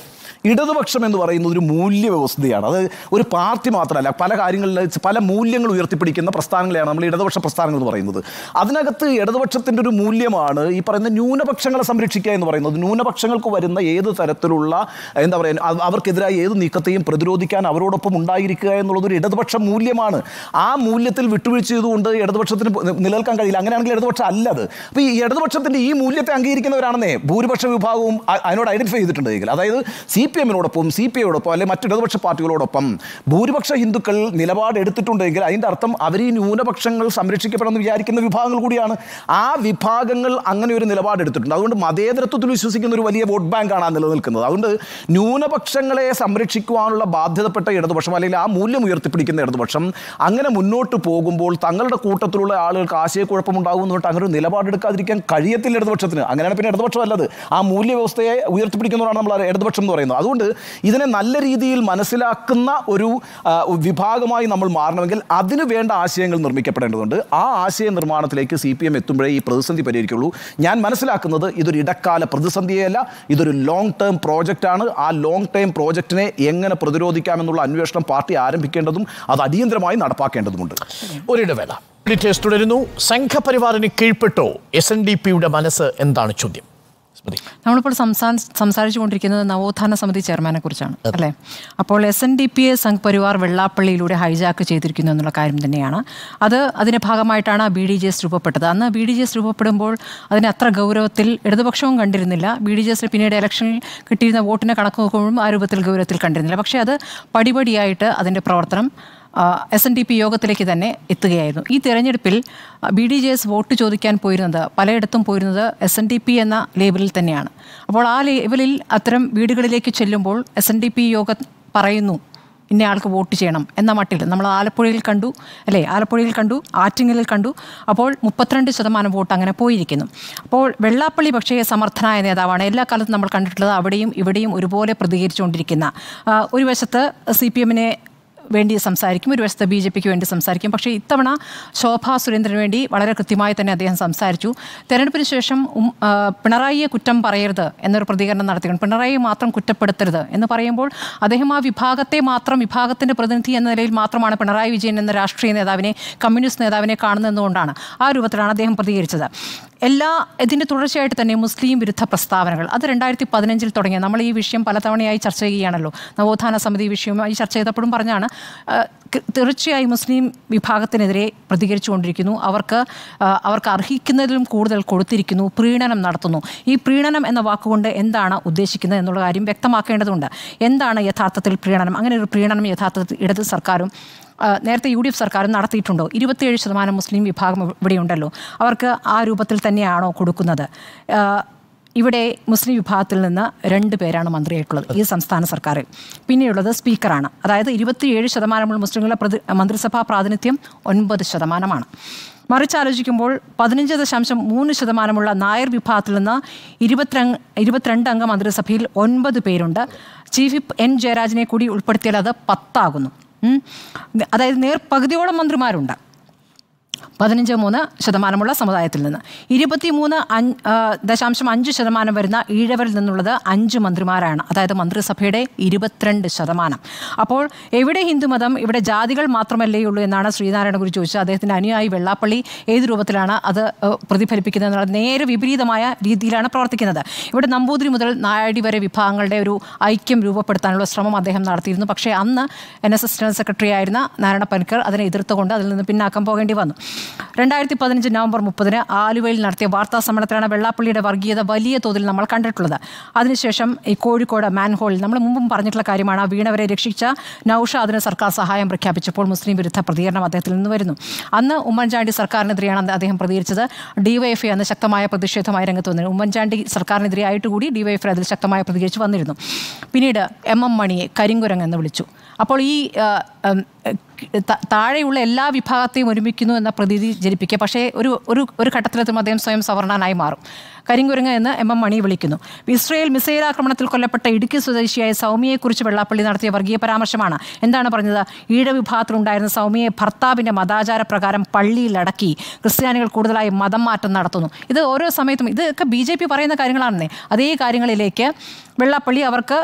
Speaker 3: ഇടതുപക്ഷം എന്ന് പറയുന്നത് ഒരു മൂല്യ വ്യവസ്ഥയാണ് അത് ഒരു പാർട്ടി മാത്രമല്ല പല കാര്യങ്ങളിൽ പല മൂല്യങ്ങൾ ഉയർത്തിപ്പിടിക്കുന്ന പ്രസ്ഥാനങ്ങളെയാണ് നമ്മൾ ഇടതുപക്ഷ പ്രസ്ഥാനങ്ങൾ എന്ന് പറയുന്നത് അതിനകത്ത് ഇടതുപക്ഷത്തിൻ്റെ ഒരു മൂല്യമാണ് ഈ പറയുന്ന ന്യൂനപക്ഷങ്ങളെ സംരക്ഷിക്കുക എന്ന് പറയുന്നത് ന്യൂനപക്ഷങ്ങൾക്ക് വരുന്ന ഏത് തരത്തിലുള്ള എന്താ പറയുക അവ- അവർക്കെതിരായ ഏത് നീക്കത്തെയും പ്രതിരോധിക്കാൻ അവരോടൊപ്പം ഉണ്ടായിരിക്കുക എന്നുള്ളത് ഒരു ഇടതുപക്ഷ മൂല്യമാണ് ആ മൂല്യത്തിൽ വിട്ടുവീഴ്ച ചെയ്തുകൊണ്ട് ഇടതുപക്ഷത്തിന് നിലനിൽക്കാൻ കഴിയില്ല അങ്ങനെയാണെങ്കിൽ ഇടതുപക്ഷം അല്ലത് അപ്പോൾ ഈ ഇടതുപക്ഷത്തിൻ്റെ ഈ മൂല്യത്തെ അംഗീകരിക്കുന്നവരാണെന്നേ ഭൂരിപക്ഷ വിഭാഗവും അ- അതിനോട് ഐഡന്റിഫൈ ചെയ്തിട്ടുണ്ടെങ്കിൽ അതായത് സി പി എമ്മിനോടൊപ്പം സി പി ഐയോടൊപ്പം അല്ലെങ്കിൽ മറ്റ് ഇടതുപക്ഷ പാർട്ടികളോടൊപ്പം ഭൂരിപക്ഷ ഹിന്ദുക്കൾ നിലപാട് എടുത്തിട്ടുണ്ടെങ്കിൽ അതിൻ്റെ അർത്ഥം അവർ ഈ ന്യൂനപക്ഷങ്ങൾ സംരക്ഷിക്കണമെന്ന് വിചാരിക്കുന്ന വിഭാഗങ്ങൾ കൂടിയാണ് ആ വിഭാഗങ്ങൾ അങ്ങനെ ഒരു നിലപാട് എടുത്തിട്ടുണ്ട് അതുകൊണ്ട് മതേതരത്വത്തിൽ വിശ്വസിക്കുന്ന ഒരു വലിയ വോട്ട് ബാങ്കാണ് ആ നിലനിൽക്കുന്നത് അതുകൊണ്ട് ന്യൂനപക്ഷങ്ങളെ സംരക്ഷിക്കുവാനുള്ള ബാധ്യതപ്പെട്ട ഇടതുപക്ഷം അല്ലെങ്കിൽ ആ മൂല്യം ഉയർത്തിപ്പിടിക്കുന്ന ഇടതുപക്ഷം അങ്ങനെ മുന്നോട്ട് പോകുമ്പോൾ തങ്ങളുടെ കൂട്ടത്തിലുള്ള ആളുകൾക്ക് ആശയക്കുഴപ്പമുണ്ടാകും എന്ന് പറഞ്ഞിട്ട് അങ്ങനെ ഒരു നിലപാടെടുക്കാതിരിക്കാൻ കഴിയത്തില്ല ഇടതുപക്ഷത്തിന് അങ്ങനെയാണ് പിന്നെ ഇടതുപക്ഷം അല്ലത് ആ മൂല്യവ്യവസ്ഥയെ ഉയർത്തിപ്പിടിക്കുന്നതാണ് നമ്മൾ ഇടതുപക്ഷം എന്ന് പറയുന്നത് അതുകൊണ്ട് ഇതിനെ നല്ല രീതിയിൽ മനസ്സിലാക്കുന്ന ഒരു ആ, വിഭാഗമായി നമ്മൾ മാറണമെങ്കിൽ അതിന് വേണ്ട ആശയങ്ങൾ നിർമ്മിക്കപ്പെടേണ്ടതുണ്ട് ആ ആശയ നിർമ്മാണത്തിലേക്ക് സി പി എം എത്തുമ്പോഴേ ഈ പ്രതിസന്ധി പരിഹരിക്കുള്ളൂ ഞാൻ മനസ്സിലാക്കുന്നത് ഇതൊരു ഇടക്കാല പ്രതിസന്ധിയല്ല ഇതൊരു ലോങ് ടേം പ്രോജക്റ്റാണ് ആ ലോങ് ടേം പ്രോജക്റ്റിനെ എങ്ങനെ പ്രതിരോധിക്കാമെന്നുള്ള അന്വേഷണം പാർട്ടി ആരംഭിക്കേണ്ടതും അത് അടിയന്തരമായി നടപ്പാക്കേണ്ടതുമുണ്ട്
Speaker 2: ഒരിടവേള ബ്രിട്ടേഴ്സ് തുടരുന്നു സംഘപരിവാറിന് കീഴ്പ്പെട്ടോ എസ് എൻ ഡി പിയുടെ മനസ്സ് എന്താണ് ചോദ്യം സ്മൃതി
Speaker 1: നമ്മളിപ്പോൾ സംസാ സംസാരിച്ചു കൊണ്ടിരിക്കുന്നത് നവോത്ഥാന സമിതി ചെയർമാനെ കുറിച്ചാണ് അല്ലേ അപ്പോൾ എസ് എൻ ഡി പി എ സംഘ് പരിവാർ വെള്ളാപ്പള്ളിയിലൂടെ ഹൈജാക്ക് ചെയ്തിരിക്കുന്നു എന്നുള്ള കാര്യം തന്നെയാണ് അത് അതിൻ്റെ ഭാഗമായിട്ടാണ് ബി ഡി ജെ എസ് രൂപപ്പെട്ടത് അന്ന് ബി ഡി ജെ എസ് രൂപപ്പെടുമ്പോൾ അതിനെ അത്ര ഗൗരവത്തിൽ ഇടതുപക്ഷവും കണ്ടിരുന്നില്ല ബി ഡി ജെ എസിന് പിന്നീട് ഇലക്ഷനിൽ കിട്ടിയിരുന്ന വോട്ടിനെ കണക്ക് നോക്കുമ്പോഴും ആ രൂപത്തിൽ ഗൗരവത്തിൽ കണ്ടിരുന്നില്ല പക്ഷേ അത് പടിപടിയായിട്ട് അതിൻ്റെ പ്രവർത്തനം എസ് എൻ ഡി പി യോഗത്തിലേക്ക് തന്നെ എത്തുകയായിരുന്നു ഈ തെരഞ്ഞെടുപ്പിൽ B D J S vote ചോദിക്കാൻ പോയിരുന്നത് പലയിടത്തും പോയിരുന്നത് എസ് എൻ ഡി പി എന്ന ലേബലിൽ തന്നെയാണ് അപ്പോൾ ആ ലേബലിൽ അത്തരം വീടുകളിലേക്ക് ചെല്ലുമ്പോൾ എസ് എൻ ഡി പി യോഗം പറയുന്നു ഇന്നയാൾക്ക് വോട്ട് ചെയ്യണം എന്ന മട്ടിൽ നമ്മൾ ആലപ്പുഴയിൽ കണ്ടു അല്ലേ ആലപ്പുഴയിൽ കണ്ടു ആറ്റിങ്ങലിൽ കണ്ടു അപ്പോൾ മുപ്പത്തിരണ്ട് ശതമാനം വോട്ട് അങ്ങനെ പോയിരിക്കുന്നു അപ്പോൾ വെള്ളാപ്പള്ളി പക്ഷേ സമർത്ഥനായ നേതാവാണ് എല്ലാ കാലത്തും നമ്മൾ കണ്ടിട്ടുള്ളത് അവിടെയും ഇവിടെയും ഒരുപോലെ പ്രതികരിച്ചുകൊണ്ടിരിക്കുന്ന ആ, ഒരു വശത്ത് സി പി എമ്മിനെ വേണ്ടി സംസാരിക്കും ഒരു വശത്ത് ബി ജെ പിക്ക് വേണ്ടി സംസാരിക്കും പക്ഷേ ഇത്തവണ ശോഭാ സുരേന്ദ്രന് വേണ്ടി വളരെ കൃത്യമായി തന്നെ അദ്ദേഹം സംസാരിച്ചു തെരഞ്ഞെടുപ്പിന് ശേഷം ഉം, ആ, പിണറായിയെ കുറ്റം പറയരുത് എന്നൊരു പ്രതികരണം നടത്തിയാണ് പിണറായിയെ മാത്രം കുറ്റപ്പെടുത്തരുത് എന്ന് പറയുമ്പോൾ അദ്ദേഹം ആ വിഭാഗത്തെ മാത്രം വിഭാഗത്തിൻ്റെ പ്രതിനിധി എന്ന നിലയിൽ മാത്രമാണ് പിണറായി വിജയൻ എന്ന രാഷ്ട്രീയ നേതാവിനെ കമ്മ്യൂണിസ്റ്റ് നേതാവിനെ കാണുന്നതുകൊണ്ടാണ് ആ രൂപത്തിലാണ് അദ്ദേഹം പ്രതികരിച്ചത് എല്ലാ ഇതിൻ്റെ തുടർച്ചയായിട്ട് തന്നെ മുസ്ലിം വിരുദ്ധ പ്രസ്താവനകൾ അത് രണ്ടായിരത്തി പതിനഞ്ചിൽ തുടങ്ങിയ നമ്മൾ ഈ വിഷയം പലതവണയായി ചർച്ച ചെയ്യുകയാണല്ലോ നവോത്ഥാന സമിതി വിഷയവുമായി ചർച്ച ചെയ്തപ്പോഴും പറഞ്ഞാണ് ആ, ക- തീർച്ചയായും മുസ്ലിം വിഭാഗത്തിനെതിരെ പ്രതികരിച്ചുകൊണ്ടിരിക്കുന്നു അവർക്ക് ആ, അവർക്ക് അർഹിക്കുന്നതിലും കൂടുതൽ കൊടുത്തിരിക്കുന്നു പ്രീണനം നടത്തുന്നു ഈ പ്രീണനം എന്ന വാക്കുകൊണ്ട് എന്താണ് ഉദ്ദേശിക്കുന്നത് എന്നുള്ള കാര്യം വ്യക്തമാക്കേണ്ടതുണ്ട് എന്താണ് യഥാർത്ഥത്തിൽ പ്രീണനം അങ്ങനെ ഒരു പ്രീണനം യഥാർത്ഥത്തിൽ ഇടത് സർക്കാരും ആ, നേരത്തെ യു ഡി എഫ് സർക്കാരും നടത്തിയിട്ടുണ്ടോ ഇരുപത്തിയേഴ് ശതമാനം മുസ്ലിം വിഭാഗം ഇവിടെയുണ്ടല്ലോ അവർക്ക് ആ രൂപത്തിൽ തന്നെയാണോ കൊടുക്കുന്നത് ആ, ഇവിടെ മുസ്ലിം വിഭാഗത്തിൽ നിന്ന് രണ്ട് പേരാണ് മന്ത്രിയായിട്ടുള്ളത് ഈ സംസ്ഥാന സർക്കാരിൽ പിന്നെയുള്ളത് സ്പീക്കറാണ് അതായത് ഇരുപത്തിയേഴ് ശതമാനമുള്ള മുസ്ലിങ്ങളുടെ പ്രതി മന്ത്രിസഭാ പ്രാതിനിധ്യം ഒൻപത് ശതമാനമാണ് മറിച്ചാലോചിക്കുമ്പോൾ പതിനഞ്ച് ദശാംശം മൂന്ന് ശതമാനമുള്ള നായർ വിഭാഗത്തിൽ നിന്ന് ഇരുപത്തിരണ്ട് ഇരുപത്തിരണ്ട് അംഗ മന്ത്രിസഭയിൽ ഒൻപത് പേരുണ്ട് ചീഫ് വിപ്പ് എൻ ജയരാജനെ കൂടി ഉൾപ്പെടുത്തിയാൽ അത് പത്താകുന്നു ഉം. അതായത് നേർ പകുതിയോളം മന്ത്രിമാരുണ്ട് പതിനഞ്ച് മൂന്ന് ശതമാനമുള്ള സമുദായത്തിൽ നിന്ന് ഇരുപത്തി മൂന്ന് അഞ്ച് ദശാംശം അഞ്ച് ശതമാനം വരുന്ന ഈഴവരിൽ നിന്നുള്ളത് അഞ്ച് മന്ത്രിമാരാണ് അതായത് മന്ത്രിസഭയുടെ ഇരുപത്തിരണ്ട് ശതമാനം അപ്പോൾ എവിടെ ഹിന്ദുമതം ഇവിടെ ജാതികൾ മാത്രമല്ലേ ഉള്ളൂ എന്നാണ് ശ്രീനാരായണ ഗുരു ചോദിച്ചത് അദ്ദേഹത്തിൻ്റെ അനുയായി വെള്ളാപ്പള്ളി ഏത് രൂപത്തിലാണ് അത് ഏഹ്, പ്രതിഫലിപ്പിക്കുന്നത് എന്നുള്ളത് നേരെ വിപരീതമായ രീതിയിലാണ് പ്രവർത്തിക്കുന്നത് ഇവിടെ നമ്പൂതിരി മുതൽ നായാടി വരെ വിഭാഗങ്ങളുടെ ഒരു ഐക്യം രൂപപ്പെടുത്താനുള്ള ശ്രമം അദ്ദേഹം നടത്തിയിരുന്നു പക്ഷേ അന്ന് N S S general secretary ആയിരുന്ന നാരായണ പനിക്കർ അതിനെ എതിർത്തുകൊണ്ട് അതിൽ നിന്ന് പിന്നാക്കം പോകേണ്ടി വന്നു രണ്ടായിരത്തി പതിനഞ്ച് നവംബർ മുപ്പതിന് ആലുവയിൽ നടത്തിയ വാർത്താ സമ്മേളനത്തിലാണ് വെള്ളാപ്പള്ളിയുടെ വർഗീയത വലിയ തോതിൽ നമ്മൾ കണ്ടിട്ടുള്ളത് അതിനുശേഷം ഈ കോഴിക്കോട് മാൻഹോളിൽ നമ്മൾ മുമ്പും പറഞ്ഞിട്ടുള്ള കാര്യമാണ് ആ വീണവരെ രക്ഷിച്ച നൌഷാദിന് സർക്കാർ സഹായം പ്രഖ്യാപിച്ചപ്പോൾ മുസ്ലിം വിരുദ്ധ പ്രതികരണം അദ്ദേഹത്തിൽ നിന്ന് വരുന്നു അന്ന് ഉമ്മൻചാണ്ടി സർക്കാരിനെതിരെയാണ് അന്ന് അദ്ദേഹം പ്രതികരിച്ചത് ഡിവൈഎഫ്ഐ അന്ന് ശക്തമായ പ്രതിഷേധമായി രംഗത്ത് വന്നിരുന്നു ഉമ്മൻചാണ്ടി സർക്കാരിനെതിരെയായിട്ട് കൂടി ഡിവൈഎഫ്ഐ അതിൽ ശക്തമായി പ്രതികരിച്ച് വന്നിരുന്നു പിന്നീട് എം എം മണിയെ കരിങ്കുരങ്ങ് എന്ന് വിളിച്ചു അപ്പോൾ ഈ ആ, ഉം, ത- താഴെയുള്ള എല്ലാ വിഭാഗത്തെയും ഒരുമിക്കുന്നു എന്ന പ്രതീതി ജനിപ്പിക്കുക പക്ഷേ ഒരു ഒരു ഒരു ഘട്ടത്തിലെത്തുമ്പോൾ അദ്ദേഹം സ്വയം സവർണനായി മാറും കരിങ്കുരങ്ങ് എന്ന് എം എം മണി വിളിക്കുന്നു ഇസ്രയേൽ മിസൈൽ ആക്രമണത്തിൽ കൊല്ലപ്പെട്ട ഇടുക്കി സ്വദേശിയായ സൗമ്യയെക്കുറിച്ച് വെള്ളാപ്പള്ളി നടത്തിയ വർഗീയ പരാമർശമാണ് എന്താണ് പറഞ്ഞത് ഈഴ വിഭാഗത്തിലുണ്ടായിരുന്ന സൗമ്യയെ ഭർത്താവിൻ്റെ മതാചാര പ്രകാരം പള്ളിയിലടക്കി ക്രിസ്ത്യാനികൾ കൂടുതലായി മതം മാറ്റം നടത്തുന്നു ഇത് ഓരോ സമയത്തും ഇതൊക്കെ ബി ജെ പി പറയുന്ന കാര്യങ്ങളാണെന്നേ അതേ കാര്യങ്ങളിലേക്ക് വെള്ളാപ്പള്ളി അവർക്ക്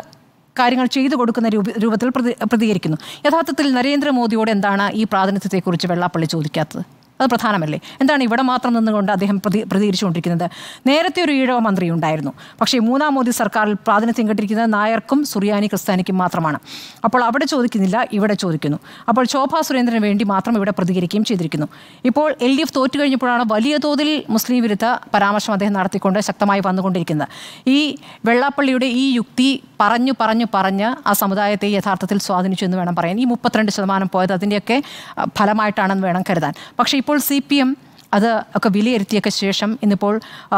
Speaker 1: കാര്യങ്ങൾ ചെയ്തു കൊടുക്കുന്ന രൂപ- രൂപത്തിൽ പ്രതി പ്രതികരിക്കുന്നു യഥാർത്ഥത്തിൽ നരേന്ദ്രമോദിയോട് എന്താണ് ഈ പ്രാതിനിധ്യത്തെക്കുറിച്ച് വെള്ളാപ്പള്ളി ചോദിക്കാത്തത് അത് പ്രധാനമല്ലേ എന്താണ് ഇവിടെ മാത്രം നിന്നുകൊണ്ട് അദ്ദേഹം പ്രതി പ്രതികരിച്ചുകൊണ്ടിരിക്കുന്നത് നേരത്തെ ഒരു ഈഴവ മന്ത്രി ഉണ്ടായിരുന്നു പക്ഷേ മൂന്നാം മോദി സർക്കാരിൽ പ്രാതിനിധ്യം കെട്ടിരിക്കുന്നത് നായർക്കും സുറിയാനി ക്രിസ്ത്യാനിക്കും മാത്രമാണ് അപ്പോൾ അവിടെ ചോദിക്കുന്നില്ല ഇവിടെ ചോദിക്കുന്നു അപ്പോൾ ശോഭാ സുരേന്ദ്രന് വേണ്ടി മാത്രം ഇവിടെ പ്രതികരിക്കുകയും ചെയ്തിരിക്കുന്നു ഇപ്പോൾ എൽ ഡി എഫ് തോറ്റു കഴിഞ്ഞപ്പോഴാണ് വലിയ തോതിൽ മുസ്ലിം വിരുദ്ധ പരാമർശം അദ്ദേഹം നടത്തിക്കൊണ്ട് ശക്തമായി വന്നുകൊണ്ടിരിക്കുന്നത് ഈ വെള്ളാപ്പള്ളിയുടെ ഈ യുക്തി പറഞ്ഞു പറഞ്ഞു പറഞ്ഞ് ആ സമുദായത്തെ യഥാർത്ഥത്തിൽ സ്വാധീനിച്ചു എന്ന് വേണം പറയാൻ ഈ മുപ്പത്തിരണ്ട് ശതമാനം പോയത് അതിൻ്റെയൊക്കെ അഹ്, ഫലമായിട്ടാണെന്ന് വേണം കരുതാൻ പക്ഷേ ഇപ്പോൾ സി പി എം അത് ഒക്കെ വിലയിരുത്തിയൊക്കെ ശേഷം ഇന്നിപ്പോൾ ആ,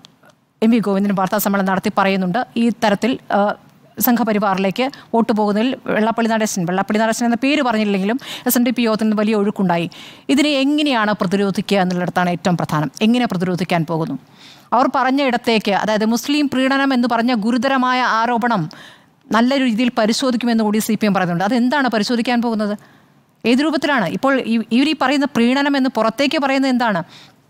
Speaker 1: എം വി ഗോവിന്ദൻ വാർത്താ സമ്മേളനം നടത്തി പറയുന്നുണ്ട് ഈ തരത്തിൽ ആ, സംഘപരിവാറിലേക്ക് വോട്ട് പോകുന്നതിൽ വെള്ളാപ്പള്ളി നടേശൻ വെള്ളാപ്പള്ളി നടേശൻ എന്ന പേര് പറഞ്ഞില്ലെങ്കിലും എസ് എൻ ഡി പി യോഗത്തിന് വലിയ ഒഴുക്കുണ്ടായി ഇതിനെ എങ്ങനെയാണ് പ്രതിരോധിക്കുക എന്നുള്ളിടത്താണ് ഏറ്റവും പ്രധാനം എങ്ങനെ പ്രതിരോധിക്കാൻ പോകുന്നു അവർ പറഞ്ഞ ഇടത്തേക്ക് അതായത് മുസ്ലിം പ്രീണനം എന്ന് പറഞ്ഞ ഗുരുതരമായ ആരോപണം നല്ല രീതിയിൽ പരിശോധിക്കുമെന്ന് കൂടി സി പി എം പറയുന്നുണ്ട് അതെന്താണ് പരിശോധിക്കാൻ പോകുന്നത് ഏത് രൂപത്തിലാണ് ഇപ്പോൾ ഈ- ഇവർ ഈ പറയുന്ന പ്രീണനം എന്ന് പുറത്തേക്ക് പറയുന്നത് എന്താണ്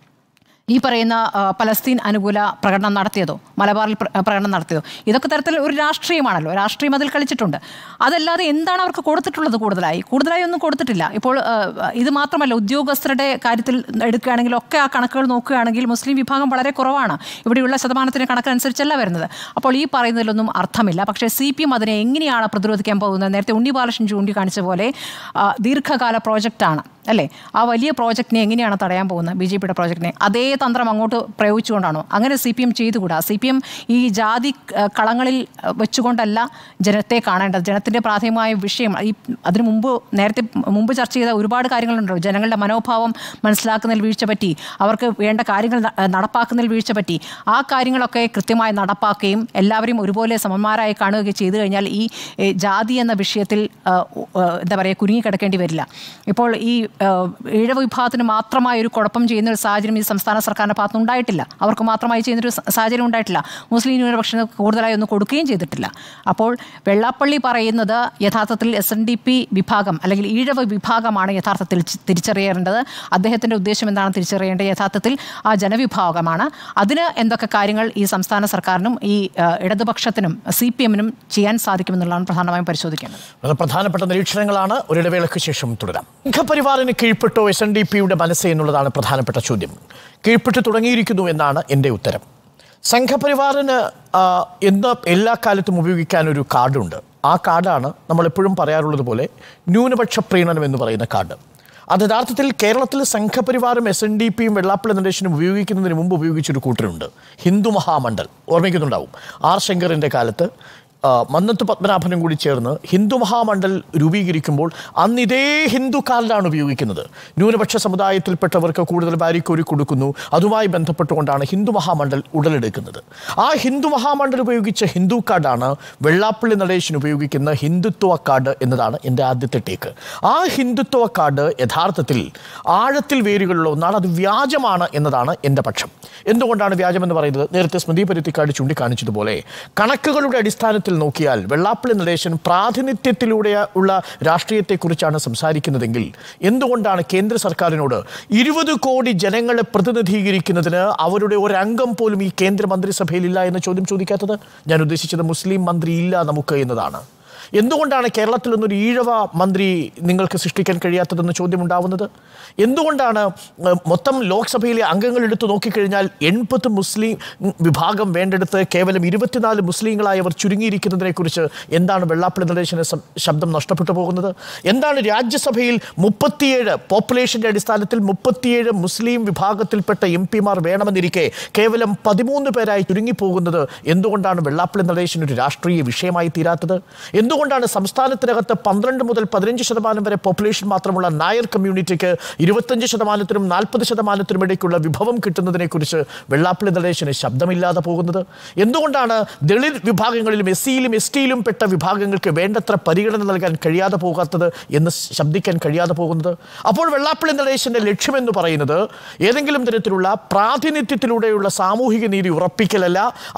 Speaker 1: ഈ പറയുന്ന ആ, പലസ്തീൻ അനുകൂല പ്രകടനം നടത്തിയതോ മലബാറിൽ പ്ര- പ്രകടനം നടത്തിയതോ ഇതൊക്കെ തരത്തിൽ ഒരു രാഷ്ട്രീയമാണല്ലോ രാഷ്ട്രീയം അതിൽ കളിച്ചിട്ടുണ്ട് അതല്ലാതെ എന്താണ് അവർക്ക് കൊടുത്തിട്ടുള്ളത് കൂടുതലായി കൂടുതലായി ഒന്നും കൊടുത്തിട്ടില്ല ഇപ്പോൾ ആ, ഇത് മാത്രമല്ല ഉദ്യോഗസ്ഥരുടെ കാര്യത്തിൽ എടുക്കുകയാണെങ്കിൽ ഒക്കെ ആ കണക്കുകൾ നോക്കുകയാണെങ്കിൽ മുസ്ലിം വിഭാഗം വളരെ കുറവാണ് ഇവിടെയുള്ള ശതമാനത്തിന് കണക്കനുസരിച്ചല്ല വരുന്നത് അപ്പോൾ ഈ പറയുന്നതിലൊന്നും അർത്ഥമില്ല പക്ഷേ സി പി എം അതിനെ എങ്ങനെയാണ് പ്രതിരോധിക്കാൻ പോകുന്നത് നേരത്തെ ഉണ്ണി ബാലകൃഷ്ണൻ ചൂണ്ടിക്കാണിച്ച പോലെ ആ, ദീർഘകാല പ്രോജക്റ്റാണ് അല്ലേ ആ വലിയ പ്രോജക്റ്റിനെ എങ്ങനെയാണ് തടയാൻ പോകുന്നത് ബി ജെ പിയുടെ പ്രോജക്റ്റിനെ അതേ തന്ത്രം അങ്ങോട്ട് പ്രയോഗിച്ചുകൊണ്ടാണോ അങ്ങനെ സി പി എം ചെയ്തുകൂടാ സി പി എം ഈ ജാതി ആ, കളങ്ങളിൽ ആ, വെച്ചുകൊണ്ടല്ല ജനത്തെ കാണേണ്ടത് ജനത്തിൻ്റെ പ്രാഥമികമായ വിഷയം ഈ അതിനു മുമ്പ് നേരത്തെ മുമ്പ് ചർച്ച ചെയ്ത ഒരുപാട് കാര്യങ്ങളുണ്ടല്ലോ ജനങ്ങളുടെ മനോഭാവം മനസ്സിലാക്കുന്നതിൽ വീഴ്ച പറ്റി അവർക്ക് വേണ്ട കാര്യങ്ങൾ ന- നടപ്പാക്കുന്നതിൽ വീഴ്ച പറ്റി ആ കാര്യങ്ങളൊക്കെ കൃത്യമായി നടപ്പാക്കുകയും എല്ലാവരെയും ഒരുപോലെ സമന്മാരായി കാണുകയും ചെയ്തു കഴിഞ്ഞാൽ ഈ ഏ, ജാതി എന്ന വിഷയത്തിൽ ആ, ഉ- ആ, എന്താ പറയുക കുരുങ്ങിക്കിടക്കേണ്ടി വരില്ല ഇപ്പോൾ ഈ ആ, ഈഴവ വിഭാഗത്തിന് മാത്രമായ ഒരു കുഴപ്പം ചെയ്യുന്ന ഒരു സാഹചര്യം ഈ സംസ്ഥാന സർക്കാരിൻ്റെ ഭാഗത്ത് ഉണ്ടായിട്ടില്ല അവർക്ക് മാത്രമായി ചെയ്യുന്നൊരു സ- സാഹചര്യം ഉണ്ടായിട്ടില്ല മുസ്ലിം ന്യൂനപക്ഷത്തിന് കൂടുതലായി ഒന്നും കൊടുക്കുകയും ചെയ്തിട്ടില്ല അപ്പോൾ വെള്ളാപ്പള്ളി പറയുന്നത് യഥാർത്ഥത്തിൽ എസ് എൻ ഡി പി വിഭാഗം അല്ലെങ്കിൽ ഈഴവ വിഭാഗമാണ് യഥാർത്ഥത്തിൽ ചി- തിരിച്ചറിയേണ്ടത് അദ്ദേഹത്തിൻ്റെ ഉദ്ദേശം എന്താണ് തിരിച്ചറിയേണ്ടത് യഥാർത്ഥത്തിൽ ആ ജനവിഭാഗമാണ് അതിന് എന്തൊക്കെ കാര്യങ്ങൾ ഈ സംസ്ഥാന സർക്കാരിനും ഈ ആ, ഇടതുപക്ഷത്തിനും സി പി എമ്മിനും ചെയ്യാൻ സാധിക്കുമെന്നുള്ളതാണ് പ്രധാനമായും പരിശോധിക്കേണ്ടത്
Speaker 2: വളരെ പ്രധാനപ്പെട്ട നിരീക്ഷണങ്ങളാണ് ഒരിടവേളയ്ക്ക് ശേഷം തുടരാം സംഘപരിവാറിന് കീഴ്പ്പെട്ടോ എസ് എൻ ഡി പിയുടെ മനസ്സ് എന്നുള്ളതാണ് പ്രധാനപ്പെട്ട ചോദ്യം കീഴ്പ്പെട്ട് തുടങ്ങിയിരിക്കുന്നു എന്നാണ് എൻ്റെ ഉത്തരം സംഘപരിവാറിന് ആ, എന്ന് എല്ലാ കാലത്തും ഉപയോഗിക്കാൻ ഒരു കാർഡുണ്ട് ആ കാർഡാണ് നമ്മളെപ്പോഴും പറയാറുള്ളത് പോലെ ന്യൂനപക്ഷ പ്രീണനം എന്ന് പറയുന്ന കാർഡ് അത് യഥാർത്ഥത്തിൽ കേരളത്തിൽ സംഘപരിവാറും എസ് എൻ ഡി പിയും വെള്ളാപ്പള്ളി നടേശനും ഉപയോഗിക്കുന്നതിന് മുമ്പ് ഉപയോഗിച്ചൊരു കൂട്ടരുണ്ട് ഹിന്ദു മഹാമണ്ഡൽ ഓർമ്മിക്കുന്നുണ്ടാവും ആർ ശങ്കറിൻ്റെ കാലത്ത് ആ, മന്നത്ത് പത്മനാഭനും കൂടി ചേർന്ന് ഹിന്ദു മഹാമണ്ഡൽ രൂപീകരിക്കുമ്പോൾ അന്ന് ഇതേ ഹിന്ദു കാർഡാണ് ഉപയോഗിക്കുന്നത് ന്യൂനപക്ഷ സമുദായത്തിൽപ്പെട്ടവർക്ക് കൂടുതൽ വാരിക്കോരി കൊടുക്കുന്നു അതുമായി ബന്ധപ്പെട്ടുകൊണ്ടാണ് ഹിന്ദു മഹാമണ്ഡൽ ഉടലെടുക്കുന്നത് ആ ഹിന്ദു മഹാമണ്ഡൽ ഉപയോഗിച്ച ഹിന്ദു കാർഡാണ് വെള്ളാപ്പള്ളി നടേശൻ ഉപയോഗിക്കുന്ന ഹിന്ദുത്വ കാർഡ് എന്നതാണ് എൻ്റെ ആദ്യത്തെ ടേക്ക് ആ ഹിന്ദുത്വ കാർഡ് യഥാർത്ഥത്തിൽ ആഴത്തിൽ വേരുകളുള്ള ഒന്നാണ് അത് വ്യാജമാണ് എന്നതാണ് എൻ്റെ പക്ഷം എന്തുകൊണ്ടാണ് വ്യാജമെന്ന് പറയുന്നത് നേരത്തെ സ്മൃതി പരുത്തിക്കാട് ചൂണ്ടിക്കാണിച്ചതുപോലെ കണക്കുകളുടെ അടിസ്ഥാനത്തിൽ നോക്കിയാൽ വെള്ളാപ്പള്ളി നടേശൻ പ്രാതിനിധ്യത്തിലൂടെ ഉള്ള രാഷ്ട്രീയത്തെക്കുറിച്ചാണ് സംസാരിക്കുന്നതെങ്കിൽ എന്തുകൊണ്ടാണ് കേന്ദ്ര സർക്കാരിനോട് ഇരുപത് കോടി ജനങ്ങളെ പ്രതിനിധീകരിക്കുന്നതിന് അവരുടെ ഒരംഗം പോലും ഈ കേന്ദ്ര മന്ത്രിസഭയിലില്ല എന്ന ചോദ്യം ചോദിക്കാത്തത് ഞാൻ ഉദ്ദേശിച്ചത് മുസ്ലിം മന്ത്രി ഇല്ല നമുക്ക് എന്നതാണ് എന്തുകൊണ്ടാണ് കേരളത്തിൽ നിന്നൊരു ഈഴവ മന്ത്രി നിങ്ങൾക്ക് സൃഷ്ടിക്കാൻ കഴിയാത്തതെന്ന് ചോദ്യമുണ്ടാവുന്നത് എന്തുകൊണ്ടാണ് ഏഹ്, മൊത്തം ലോക്സഭയിലെ അംഗങ്ങൾ എടുത്തു നോക്കിക്കഴിഞ്ഞാൽ എൺപത് മുസ്ലിം വിഭാഗം വേണ്ടെടുത്ത് കേവലം ഇരുപത്തിനാല് മുസ്ലിങ്ങളായവർ ചുരുങ്ങിയിരിക്കുന്നതിനെക്കുറിച്ച് എന്താണ് വെള്ളാപ്പള്ളി നടേശന് സം- ശബ്ദം നഷ്ടപ്പെട്ടു പോകുന്നത് എന്താണ് രാജ്യസഭയിൽ മുപ്പത്തിയേഴ് പോപ്പുലേഷന്റെ അടിസ്ഥാനത്തിൽ മുപ്പത്തിയേഴ് മുസ്ലിം വിഭാഗത്തിൽപ്പെട്ട എം പിമാർ വേണമെന്നിരിക്കെ കേവലം പതിമൂന്ന് പേരായി ചുരുങ്ങിപ്പോകുന്നത് എന്തുകൊണ്ടാണ് വെള്ളാപ്പള്ളി നടേശൻ ഒരു രാഷ്ട്രീയ വിഷയമായി തീരാത്തത് എന്തുകൊണ്ടാണ് സംസ്ഥാനത്തിനകത്ത് പന്ത്രണ്ട് മുതൽ പതിനഞ്ച് ശതമാനം വരെ പോപ്പുലേഷൻ മാത്രമുള്ള നായർ കമ്മ്യൂണിറ്റിക്ക് ഇരുപത്തഞ്ച് ശതമാനത്തിനും നാൽപ്പത് ശതമാനത്തിനും ഇടയ്ക്കുള്ള വിഭവം കിട്ടുന്നതിനെക്കുറിച്ച് വെള്ളാപ്പള്ളി നടേശന് ശബ്ദമില്ലാതെ പോകുന്നത് എന്തുകൊണ്ടാണ് ദളിത് വിഭാഗങ്ങളിലും എസ് സിയിലും എസ് ടിയിലും പെട്ട വിഭാഗങ്ങൾക്ക് വേണ്ടത്ര പരിഗണന നൽകാൻ കഴിയാതെ പോകാത്തത് എന്ന് ശബ്ദിക്കാൻ കഴിയാതെ പോകുന്നത് അപ്പോൾ വെള്ളാപ്പള്ളി നടേശന്റെ ലക്ഷ്യമെന്ന് പറയുന്നത് ഏതെങ്കിലും തരത്തിലുള്ള പ്രാതിനിധ്യത്തിലൂടെയുള്ള സാമൂഹിക നീതി ഉറപ്പിക്കലല്ല അത്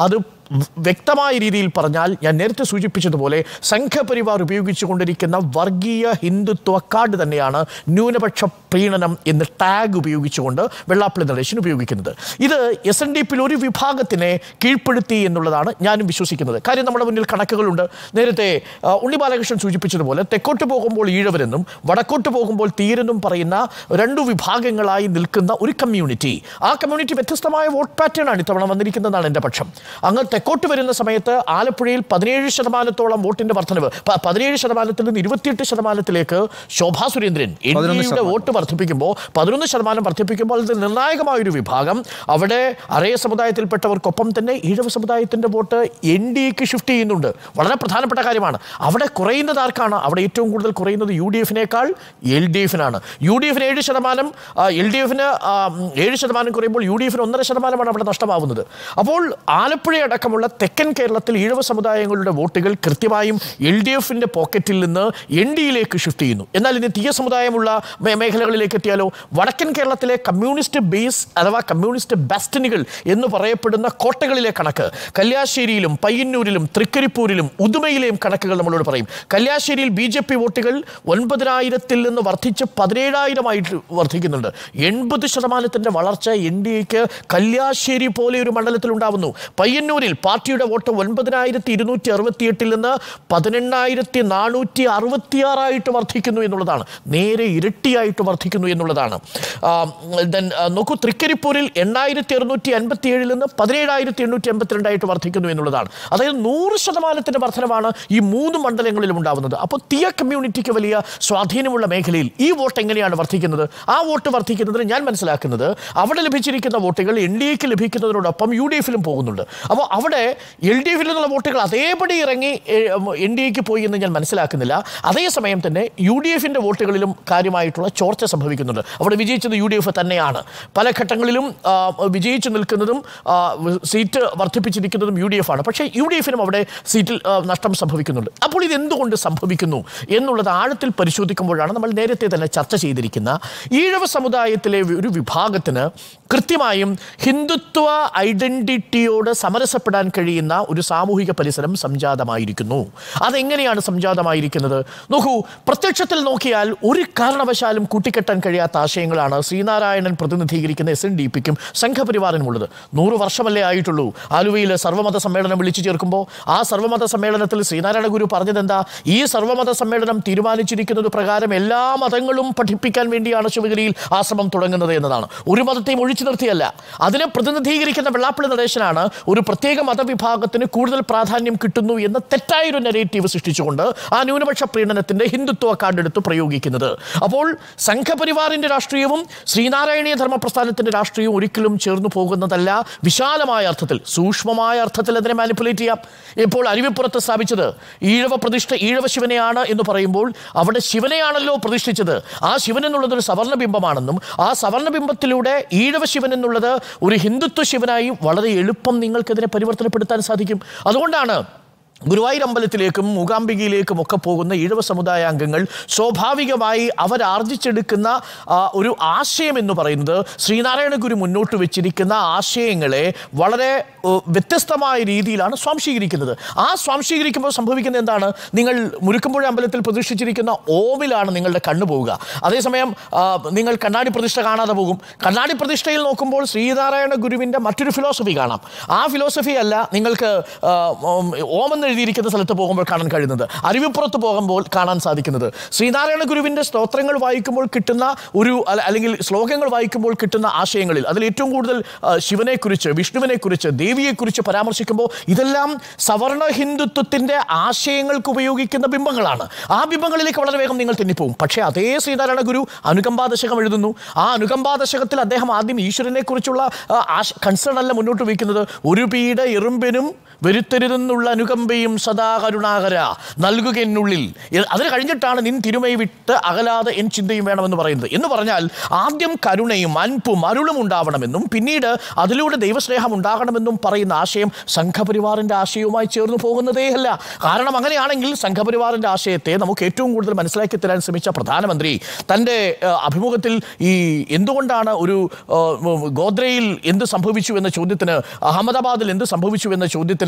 Speaker 2: വ്യക്തമായ രീതിയിൽ പറഞ്ഞാൽ ഞാൻ നേരത്തെ സൂചിപ്പിച്ചതുപോലെ സംഘപരിവാർ ഉപയോഗിച്ചുകൊണ്ടിരിക്കുന്ന വർഗീയ ഹിന്ദുത്വ കാർഡ് തന്നെയാണ് ന്യൂനപക്ഷ പ്രീണനം എന്ന ടാഗ് ഉപയോഗിച്ചുകൊണ്ട് വെള്ളാപ്പള്ളി നടേശൻ ഉപയോഗിക്കുന്നത് ഇത് എസ് എൻ ഡി പിയിൽ ഒരു വിഭാഗത്തിനെ കീഴ്പ്പെടുത്തി എന്നുള്ളതാണ് ഞാനും വിശ്വസിക്കുന്നത് കാര്യം നമ്മുടെ മുന്നിൽ കണക്കുകളുണ്ട് നേരത്തെ ആ, ഉണ്ണി ബാലകൃഷ്ണൻ സൂചിപ്പിച്ചതുപോലെ തെക്കോട്ട് പോകുമ്പോൾ ഈഴവരെന്നും വടക്കോട്ട് പോകുമ്പോൾ തീരെന്നും പറയുന്ന രണ്ടു വിഭാഗങ്ങളായി നിൽക്കുന്ന ഒരു കമ്മ്യൂണിറ്റി ആ കമ്മ്യൂണിറ്റി വ്യത്യസ്തമായ വോട്ട് പാറ്റേൺ ആണ് ഇത്തവണ വന്നിരിക്കുന്നതാണ് എൻ്റെ പക്ഷം അങ്ങ് തെക്കോട്ട് വരുന്ന സമയത്ത് ആലപ്പുഴയിൽ പതിനേഴ് ശതമാനത്തോളം വോട്ടിന്റെ വർധനവ് പ- പതിനേഴ് ശതമാനത്തിൽ നിന്ന് ഇരുപത്തിയെട്ട് ശതമാനത്തിലേക്ക് ശോഭാ സുരേന്ദ്രൻ എൻ ഡി
Speaker 3: പതിനൊന്ന്
Speaker 2: എയുടെ വോട്ട് വർദ്ധിപ്പിക്കുമ്പോൾ പതിനൊന്ന് ശതമാനം വർദ്ധിപ്പിക്കുമ്പോൾ അത് നിർണായകമായ ഒരു വിഭാഗം അവിടെ അറേ സമുദായത്തിൽപ്പെട്ടവർക്കൊപ്പം തന്നെ ഈഴവ സമുദായത്തിന്റെ വോട്ട് എൻ ഡി എക്ക് ഷിഫ്റ്റ് ചെയ്യുന്നുണ്ട് വളരെ പ്രധാനപ്പെട്ട കാര്യമാണ് അവിടെ കുറയുന്നത് ആർക്കാണ് അവിടെ ഏറ്റവും കൂടുതൽ കുറയുന്നത് യു ഡി എഫിനേക്കാൾ എൽ ഡി എഫിനാണ് യു ഡി എഫിന് ഏഴ് ശതമാനം എൽ ഡി എഫിന് ഏഴ് ശതമാനം കുറയുമ്പോൾ യു ഡി എഫിന് ഒന്നര ശതമാനമാണ് അവിടെ നഷ്ടമാവുന്നത് അപ്പോൾ ആലപ്പുഴ അടക്കമുള്ള തെക്കൻ കേരളത്തിൽ ഈഴവ സമുദായങ്ങളുടെ വോട്ടുകൾ കൃത്യമായും എൽ ഡി എഫിന്റെ പോക്കറ്റിൽ നിന്ന് എൻ ഡിയിലേക്ക് ഷിഫ്റ്റ് ചെയ്യുന്നു എന്നാൽ ഇനി തീയ സമുദായമുള്ള മേ- മേഖലകളിലേക്ക് എത്തിയാലോ വടക്കൻ കേരളത്തിലെ കമ്മ്യൂണിസ്റ്റ് ബേസ് അഥവാ കമ്മ്യൂണിസ്റ്റ് ബാസ്റ്റനുകൾ എന്ന് പറയപ്പെടുന്ന കോട്ടകളിലെ കണക്ക് കല്യാശ്ശേരിയിലും പയ്യന്നൂരിലും തൃക്കരിപ്പൂരിലും ഉദുമയിലെയും കണക്കുകൾ നമ്മളോട് പറയും കല്യാശ്ശേരിയിൽ ബി ജെ പി വോട്ടുകൾ ഒൻപതിനായിരത്തിൽ നിന്ന് വർദ്ധിച്ച് പതിനേഴായിരമായിട്ട് വർദ്ധിക്കുന്നുണ്ട് എൺപത് ശതമാനത്തിന്റെ വളർച്ച എൻ ഡി എക്ക് കല്യാശ്ശേരി പോലെ ഒരു മണ്ഡലത്തിൽ ഉണ്ടാവുന്നു പയ്യന്നൂരിൽ പാർട്ടിയുടെ വോട്ട് ഒൻപതിനായിരത്തി ഇരുന്നൂറ്റി അറുപത്തിയെട്ടിൽ നിന്ന് പതിനെണ്ണായിരത്തി നാനൂറ്റി അറുപത്തിയാറായിട്ട് വർദ്ധിക്കുന്നു എന്നുള്ളതാണ് നേരെ ഇരട്ടിയായിട്ട് വർദ്ധിക്കുന്നു എന്നുള്ളതാണ് ആ, then, ആ, നോക്കൂ തൃക്കരിപ്പൂരിൽ എണ്ണായിരത്തി അറുന്നൂറ്റി അൻപത്തി ഏഴിൽ നിന്ന് പതിനേഴായിരത്തി എണ്ണൂറ്റി എൺപത്തിരണ്ടായിട്ട് വർദ്ധിക്കുന്നു എന്നുള്ളതാണ് അതായത് നൂറ് ശതമാനത്തിന്റെ വർധനമാണ് ഈ മൂന്ന് മണ്ഡലങ്ങളിലും ഉണ്ടാവുന്നത് അപ്പോൾ തീയ കമ്മ്യൂണിറ്റിക്ക് വലിയ സ്വാധീനമുള്ള മേഖലയിൽ ഈ വോട്ട് എങ്ങനെയാണ് വർദ്ധിക്കുന്നത് ആ വോട്ട് വർദ്ധിക്കുന്നതിന് ഞാൻ മനസ്സിലാക്കുന്നത് അവിടെ ലഭിച്ചിരിക്കുന്ന വോട്ടുകൾ എൻ ഡി എക്ക് ലഭിക്കുന്നതിനോടൊപ്പം യു ഡി എഫിലും പോകുന്നുണ്ട് അപ്പോൾ അവിടെ എൽ ഡി എഫിൽ നിന്നുള്ള വോട്ടുകൾ അതേപടി ഇറങ്ങി എൻ ഡി എക്ക് പോയി എന്ന് ഞാൻ മനസ്സിലാക്കുന്നില്ല അതേസമയം തന്നെ യു ഡി എഫിൻ്റെ വോട്ടുകളിലും കാര്യമായിട്ടുള്ള ചോർച്ച സംഭവിക്കുന്നുണ്ട് അവിടെ വിജയിച്ചത് യു ഡി എഫ് തന്നെയാണ് പല ഘട്ടങ്ങളിലും ആ, വിജയിച്ചു നിൽക്കുന്നതും ആ, സീറ്റ് വർദ്ധിപ്പിച്ചിരിക്കുന്നതും യു ഡി എഫ് ആണ് പക്ഷേ യു ഡി എഫിനും അവിടെ സീറ്റിൽ ആ, നഷ്ടം സംഭവിക്കുന്നുണ്ട് അപ്പോൾ ഇത് എന്തുകൊണ്ട് സംഭവിക്കുന്നു എന്നുള്ളത് ആഴത്തിൽ പരിശോധിക്കുമ്പോഴാണ് നമ്മൾ നേരത്തെ തന്നെ ചർച്ച ചെയ്തിരിക്കുന്ന ഈഴവ സമുദായത്തിലെ ഒരു വിഭാഗത്തിന് കൃത്യമായും ഹിന്ദുത്വ ഐഡന്റിറ്റിയോട് സമരസപ്പെടാൻ കഴിയുന്ന ഒരു സാമൂഹിക പരിസരം സംജാതമായിരിക്കുന്നു അതെങ്ങനെയാണ് സംജാതമായിരിക്കുന്നത് നോക്കൂ പ്രത്യക്ഷത്തിൽ നോക്കിയാൽ ഒരു കാരണവശാലും കൂട്ടിക്കെട്ടാൻ കഴിയാത്ത ആശയങ്ങളാണ് ശ്രീനാരായണൻ പ്രതിനിധീകരിക്കുന്ന എസ് എൻ ഡി പിക്കും സംഘപരിവാറിനുമുള്ളത് നൂറ് വർഷമല്ലേ ആയിട്ടുള്ളൂ ആലുവയിൽ സർവ്വമത സമ്മേളനം വിളിച്ചു ചേർക്കുമ്പോൾ ആ സർവ്വമത സമ്മേളനത്തിൽ ശ്രീനാരായണ ഗുരു പറഞ്ഞതെന്താ ഈ സർവ്വമത സമ്മേളനം തീരുമാനിച്ചിരിക്കുന്നത് പ്രകാരം എല്ലാ മതങ്ങളും പഠിപ്പിക്കാൻ വേണ്ടിയാണ് ശിവഗിരിയിൽ ആശ്രമം തുടങ്ങുന്നത് എന്നതാണ് ഒരു മതത്തെയും ഒഴിച്ചു നിർത്തിയല്ല അതിനെ പ്രതിനിധീകരിക്കുന്ന വെള്ളാപ്പള്ളി നടേശനാണ് ഒരു പ്രത്യേക മതവിഭാഗത്തിന് കൂടുതൽ പ്രാധാന്യം കിട്ടുന്നു എന്ന തെറ്റായൊരു നെറേറ്റീവ് സൃഷ്ടിച്ചുകൊണ്ട് ആ ന്യൂനപക്ഷ പ്രീണനത്തിന്റെ ഹിന്ദുത്വ കാർഡ് എടുത്ത് പ്രയോഗിക്കുന്നത് അപ്പോൾ സംഘപരിവാറിന്റെ രാഷ്ട്രീയവും ശ്രീനാരായണീയ ധർമ്മപ്രസ്ഥാനത്തിന്റെ രാഷ്ട്രീയവും ഒരിക്കലും ചേർന്നു പോകുന്നതല്ല വിശാലമായ അർത്ഥത്തിൽ സൂക്ഷ്മമായ അർത്ഥത്തിൽ അതിനെ മാനിപ്പുലേറ്റ് ചെയ്യാം ഇപ്പോൾ അരുവിപ്പുറത്ത് സ്ഥാപിച്ചത് ഈഴവ പ്രതിഷ്ഠ ഈഴവ ശിവനെയാണ് എന്ന് പറയുമ്പോൾ അവിടെ ശിവനെയാണല്ലോ പ്രതിഷ്ഠിച്ചത് ആ ശിവൻ എന്നുള്ളത് ഒരു സവർണ ബിംബമാണെന്നും ആ സവർണ ബിംബത്തിലൂടെ ഈഴവ ശിവൻ എന്നുള്ളത് ഒരു ഹിന്ദുത്വ ശിവനായി വളരെ എളുപ്പം നിങ്ങൾക്കതിനെ പരിവർത്തനപ്പെടുത്താൻ സാധിക്കും അതുകൊണ്ടാണ് ഗുരുവായൂർ അമ്പലത്തിലേക്കും മൂകാംബികയിലേക്കും ഒക്കെ പോകുന്ന ഈഴവ സമുദായ അംഗങ്ങൾ സ്വാഭാവികമായി അവരാർജിച്ചെടുക്കുന്ന ആ, ഒരു ആശയം എന്ന് പറയുന്നത് ശ്രീനാരായണ ഗുരു മുന്നോട്ട് വെച്ചിരിക്കുന്ന ആശയങ്ങളെ വളരെ ഏ, വ്യത്യസ്തമായ രീതിയിലാണ് സ്വാംശീകരിക്കുന്നത് ആ സ്വാംശീകരിക്കുമ്പോൾ സംഭവിക്കുന്നത് എന്താണ് നിങ്ങൾ മുരുക്കുമ്പുഴ അമ്പലത്തിൽ പ്രതിഷ്ഠിച്ചിരിക്കുന്ന ഓവിലാണ് നിങ്ങളുടെ കണ്ണു പോവുക അതേസമയം ആ, നിങ്ങൾ കണ്ണാടി പ്രതിഷ്ഠ കാണാതെ പോകും കണ്ണാടി പ്രതിഷ്ഠയിൽ നോക്കുമ്പോൾ ശ്രീനാരായണ ഗുരുവിൻ്റെ മറ്റൊരു ഫിലോസഫി കാണാം ആ ഫിലോസഫി അല്ല നിങ്ങൾക്ക് ആ, ഉം, ഓമെന്ന് എഴുതിയിരിക്കുന്ന സ്ഥലത്ത് പോകുമ്പോൾ കാണാൻ കഴിയുന്നത് അരുവിപ്പുറത്ത് പോകുമ്പോൾ കാണാൻ സാധിക്കുന്നത് ശ്രീനാരായണ ഗുരുവിൻ്റെ സ്തോത്രങ്ങൾ വായിക്കുമ്പോൾ കിട്ടുന്ന ഒരു അല്ല- അല്ലെങ്കിൽ ശ്ലോകങ്ങൾ വായിക്കുമ്പോൾ കിട്ടുന്ന ആശയങ്ങളിൽ അതിൽ ഏറ്റവും കൂടുതൽ ആ, ശിവനെക്കുറിച്ച് വിഷ്ണുവിനെക്കുറിച്ച് ദേവിയെക്കുറിച്ച് പരാമർശിക്കുമ്പോൾ ഇതെല്ലാം സവർണ ഹിന്ദുത്വത്തിൻ്റെ ആശയങ്ങൾക്ക് ഉപയോഗിക്കുന്ന ബിംബങ്ങളാണ് ആ ബിംബങ്ങളിലേക്ക് വളരെ വേഗം നിങ്ങൾ തെന്നിപ്പോവും പക്ഷേ അതേ ശ്രീനാരായണ ഗുരു അനുകമ്പാദശകം എഴുതുന്നു ആ അനുകമ്പാദശകത്തിൽ അദ്ദേഹം ആദ്യം ഈശ്വരനെ കുറിച്ചുള്ള കൺസേൺ അല്ല മുന്നോട്ട് വയ്ക്കുന്നത് ഒരു പീഡ എറുമ്പിനും വരുത്തരുതെന്നുള്ള അനുകമ്പയും സദാ കരുണാകര നൽകുക എന്നുള്ളിൽ എ- അതിന് കഴിഞ്ഞിട്ടാണ് നിൻ തിരുമൈ വിട്ട് അകലാതെ എൻ ചിന്തയും വേണമെന്ന് പറയുന്നത് എന്ന് പറഞ്ഞാൽ ആദ്യം കരുണയും അൻപും അരുളും ഉണ്ടാവണമെന്നും പിന്നീട് അതിലൂടെ ദൈവസ്നേഹം ഉണ്ടാകണമെന്നും പറയുന്ന ആശയം സംഘപരിവാറിൻ്റെ ആശയവുമായി ചേർന്ന് പോകുന്നതേ അല്ല കാരണം അങ്ങനെയാണെങ്കിൽ സംഘപരിവാറിൻ്റെ ആശയത്തെ നമുക്ക് ഏറ്റവും കൂടുതൽ മനസ്സിലാക്കി തരാൻ ശ്രമിച്ച പ്രധാനമന്ത്രി തൻ്റെ ഏഹ്, അഭിമുഖത്തിൽ ഈ എന്തുകൊണ്ടാണ് ഒരു ഏഹ്, ഗോദ്രയിൽ എന്ത് സംഭവിച്ചു എന്ന ചോദ്യത്തിന് അഹമ്മദാബാദിൽ എന്ത് സംഭവിച്ചു എന്ന ചോദ്യത്തിന്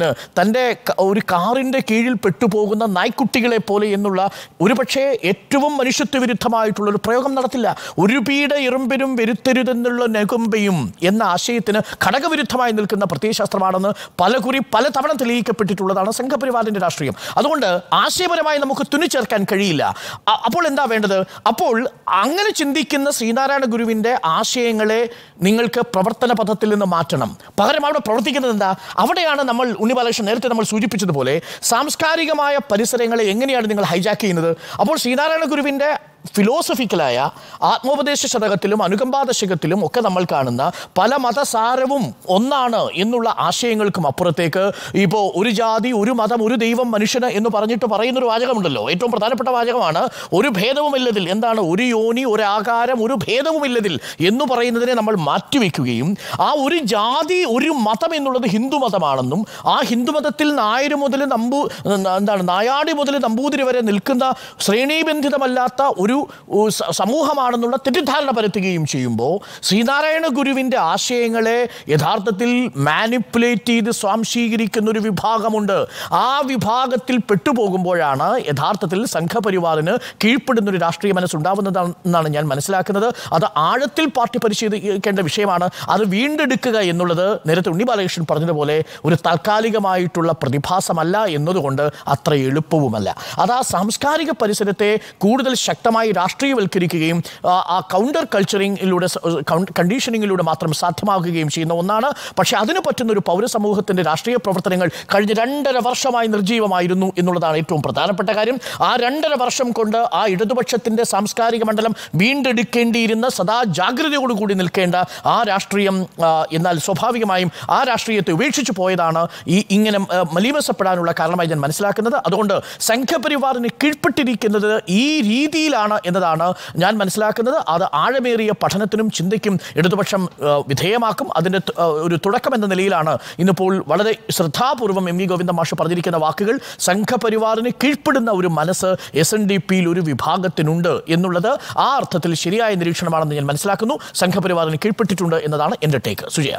Speaker 2: സംഘപരിവാറിന് തൻ്റെ ക- ഒരു കാറിൻ്റെ കീഴിൽ പെട്ടുപോകുന്ന നായ്ക്കുട്ടികളെ പോലെ എന്നുള്ള ഒരുപക്ഷേ ഏറ്റവും മനുഷ്യത്വ വിരുദ്ധമായിട്ടുള്ള ഒരു പ്രയോഗം നടത്തില്ല ഒരു പീഡ ഇറുമ്പിനും വരുത്തരുതെന്നുള്ള നെകുമ്പയും എന്ന ആശയത്തിന് ഘടകവിരുദ്ധമായി നിൽക്കുന്ന പ്രത്യയശാസ്ത്രമാണെന്ന് പലകുറി പലതവണ തെളിയിക്കപ്പെട്ടിട്ടുള്ളതാണ് സംഘപരിവാറിൻ്റെ രാഷ്ട്രീയം അതുകൊണ്ട് ആശയപരമായി നമുക്ക് തുന്നിച്ചേർക്കാൻ കഴിയില്ല അ- അപ്പോൾ എന്താ വേണ്ടത് അപ്പോൾ അങ്ങനെ ചിന്തിക്കുന്ന ശ്രീനാരായണ ഗുരുവിൻ്റെ ആശയങ്ങളെ നിങ്ങൾക്ക് പ്രവർത്തന പഥത്തിൽ നിന്ന് മാറ്റണം പകരം അവിടെ പ്രവർത്തിക്കുന്നത് എന്താ അവിടെയാണ് നമ്മൾ ഉണ്ണി ബാലകൃഷ്ണൻ നേരത്തെ നമ്മൾ സൂചിപ്പിച്ചതുപോലെ സാംസ്കാരികമായ പരിസരങ്ങളെ എങ്ങനെയാണ് നിങ്ങൾ ഹൈജാക്ക് ചെയ്യുന്നത് അപ്പോൾ ശ്രീനാരായണ ഗുരുവിൻ്റെ ഫിലോസഫിക്കലായ ആത്മോപദേശ ശതകത്തിലും അനുകമ്പാദശകത്തിലും ഒക്കെ നമ്മൾ കാണുന്ന പല മതസാരവും ഒന്നാണ് എന്നുള്ള ആശയങ്ങൾക്കും അപ്പുറത്തേക്ക് ഇപ്പോൾ ഒരു ജാതി ഒരു മതം ഒരു ദൈവം മനുഷ്യന് എന്ന് പറഞ്ഞിട്ട് പറയുന്നൊരു വാചകമുണ്ടല്ലോ ഏറ്റവും പ്രധാനപ്പെട്ട വാചകമാണ് ഒരു ഭേദവുമില്ലതിൽ എന്താണ് ഒരു യോനി ഒരു ആകാരം ഒരു ഭേദവുമില്ലതിൽ എന്ന് പറയുന്നതിനെ നമ്മൾ മാറ്റിവെക്കുകയും ആ ഒരു ജാതി ഒരു മതം എന്നുള്ളത് ഹിന്ദു മതമാണെന്നും ആ ഹിന്ദു മതത്തിൽ നായർ മുതൽ നമ്പൂ എന്താണ് നായാടി മുതൽ നമ്പൂതിരി വരെ നിൽക്കുന്ന ശ്രേണീബന്ധിതമല്ലാത്ത ഒരു ഉ, സ- സമൂഹമാണെന്നുള്ള തെറ്റിദ്ധാരണ പരത്തുകയും ചെയ്യുമ്പോൾ ശ്രീനാരായണ ഗുരുവിൻ്റെ ആശയങ്ങളെ യഥാർത്ഥത്തിൽ മാനിപ്പുലേറ്റ് ചെയ്ത് സ്വാംശീകരിക്കുന്ന ഒരു വിഭാഗമുണ്ട് ആ വിഭാഗത്തിൽ പെട്ടുപോകുമ്പോഴാണ് യഥാർത്ഥത്തിൽ സംഘപരിവാറിന് കീഴ്പ്പെടുന്ന ഒരു രാഷ്ട്രീയ മനസ്സുണ്ടാവുന്നതെന്നാണ് ഞാൻ മനസ്സിലാക്കുന്നത് അത് ആഴത്തിൽ പാർട്ടി പരിശീലിക്കേണ്ട വിഷയമാണ് അത് വീണ്ടെടുക്കുക എന്നുള്ളത് നേരത്തെ ഉണ്ണി ബാലകൃഷ്ണൻ പറഞ്ഞതുപോലെ ഒരു താൽക്കാലികമായിട്ടുള്ള പ്രതിഭാസമല്ല എന്നതുകൊണ്ട് അത്ര എളുപ്പവുമല്ല അത് ആ സാംസ്കാരിക പരിസരത്തെ കൂടുതൽ ശക്തമായി രാഷ്ട്രീയവൽക്കരിക്കുകയും ആ, ആ കൗണ്ടർ കൾച്ചറിങ്ങിലൂടെ കണ്ടീഷനിങ്ങിലൂടെ മാത്രം സാധ്യമാക്കുകയും ചെയ്യുന്ന ഒന്നാണ് പക്ഷേ അതിന് പറ്റുന്ന ഒരു പൗരസമൂഹത്തിൻ്റെ രാഷ്ട്രീയ പ്രവർത്തനങ്ങൾ കഴിഞ്ഞ രണ്ടര വർഷമായി നിർജീവമായിരുന്നു എന്നുള്ളതാണ് ഏറ്റവും പ്രധാനപ്പെട്ട കാര്യം ആ രണ്ടര വർഷം കൊണ്ട് ആ ഇടതുപക്ഷത്തിൻ്റെ സാംസ്കാരിക മണ്ഡലം വീണ്ടെടുക്കേണ്ടിയിരുന്ന സദാ ജാഗ്രതയോടുകൂടി നിൽക്കേണ്ട ആ രാഷ്ട്രീയം ആ, എന്നാൽ സ്വാഭാവികമായും ആ രാഷ്ട്രീയത്തെ ഉപേക്ഷിച്ചു പോയതാണ് ഈ ഇങ്ങനെ ആ, മലീമസപ്പെടാനുള്ള കാരണമായി ഞാൻ മനസ്സിലാക്കുന്നത് അതുകൊണ്ട് സംഘപരിവാറിന് കീഴ്പ്പെട്ടിരിക്കുന്നത് ഈ രീതിയിലാണ് എന്നതാണ് ഞാൻ മനസ്സിലാക്കുന്നത് അത് ആഴമേറിയ പഠനത്തിനും ചിന്തയ്ക്കും ഇടതുപക്ഷം ആ, വിധേയമാക്കും അതിൻ്റെ ത- ആ, ഒരു തുടക്കം എന്ന നിലയിലാണ് ഇന്നിപ്പോൾ വളരെ ശ്രദ്ധാപൂർവം എം വി ഗോവിന്ദ മാഷ് പറഞ്ഞിരിക്കുന്ന വാക്കുകൾ സംഘപരിവാറിന് കീഴ്പ്പെടുന്ന ഒരു മനസ്സ് എസ് എൻ ഡി പിയിൽ ഒരു വിഭാഗത്തിനുണ്ട് എന്നുള്ളത് ആ അർത്ഥത്തിൽ ശരിയായ നിരീക്ഷണമാണെന്ന് ഞാൻ മനസ്സിലാക്കുന്നു സംഘപരിവാറിന് കീഴ്പ്പെട്ടിട്ടുണ്ട് എന്നതാണ് എൻ്റെ ടേക്ക് സുജയ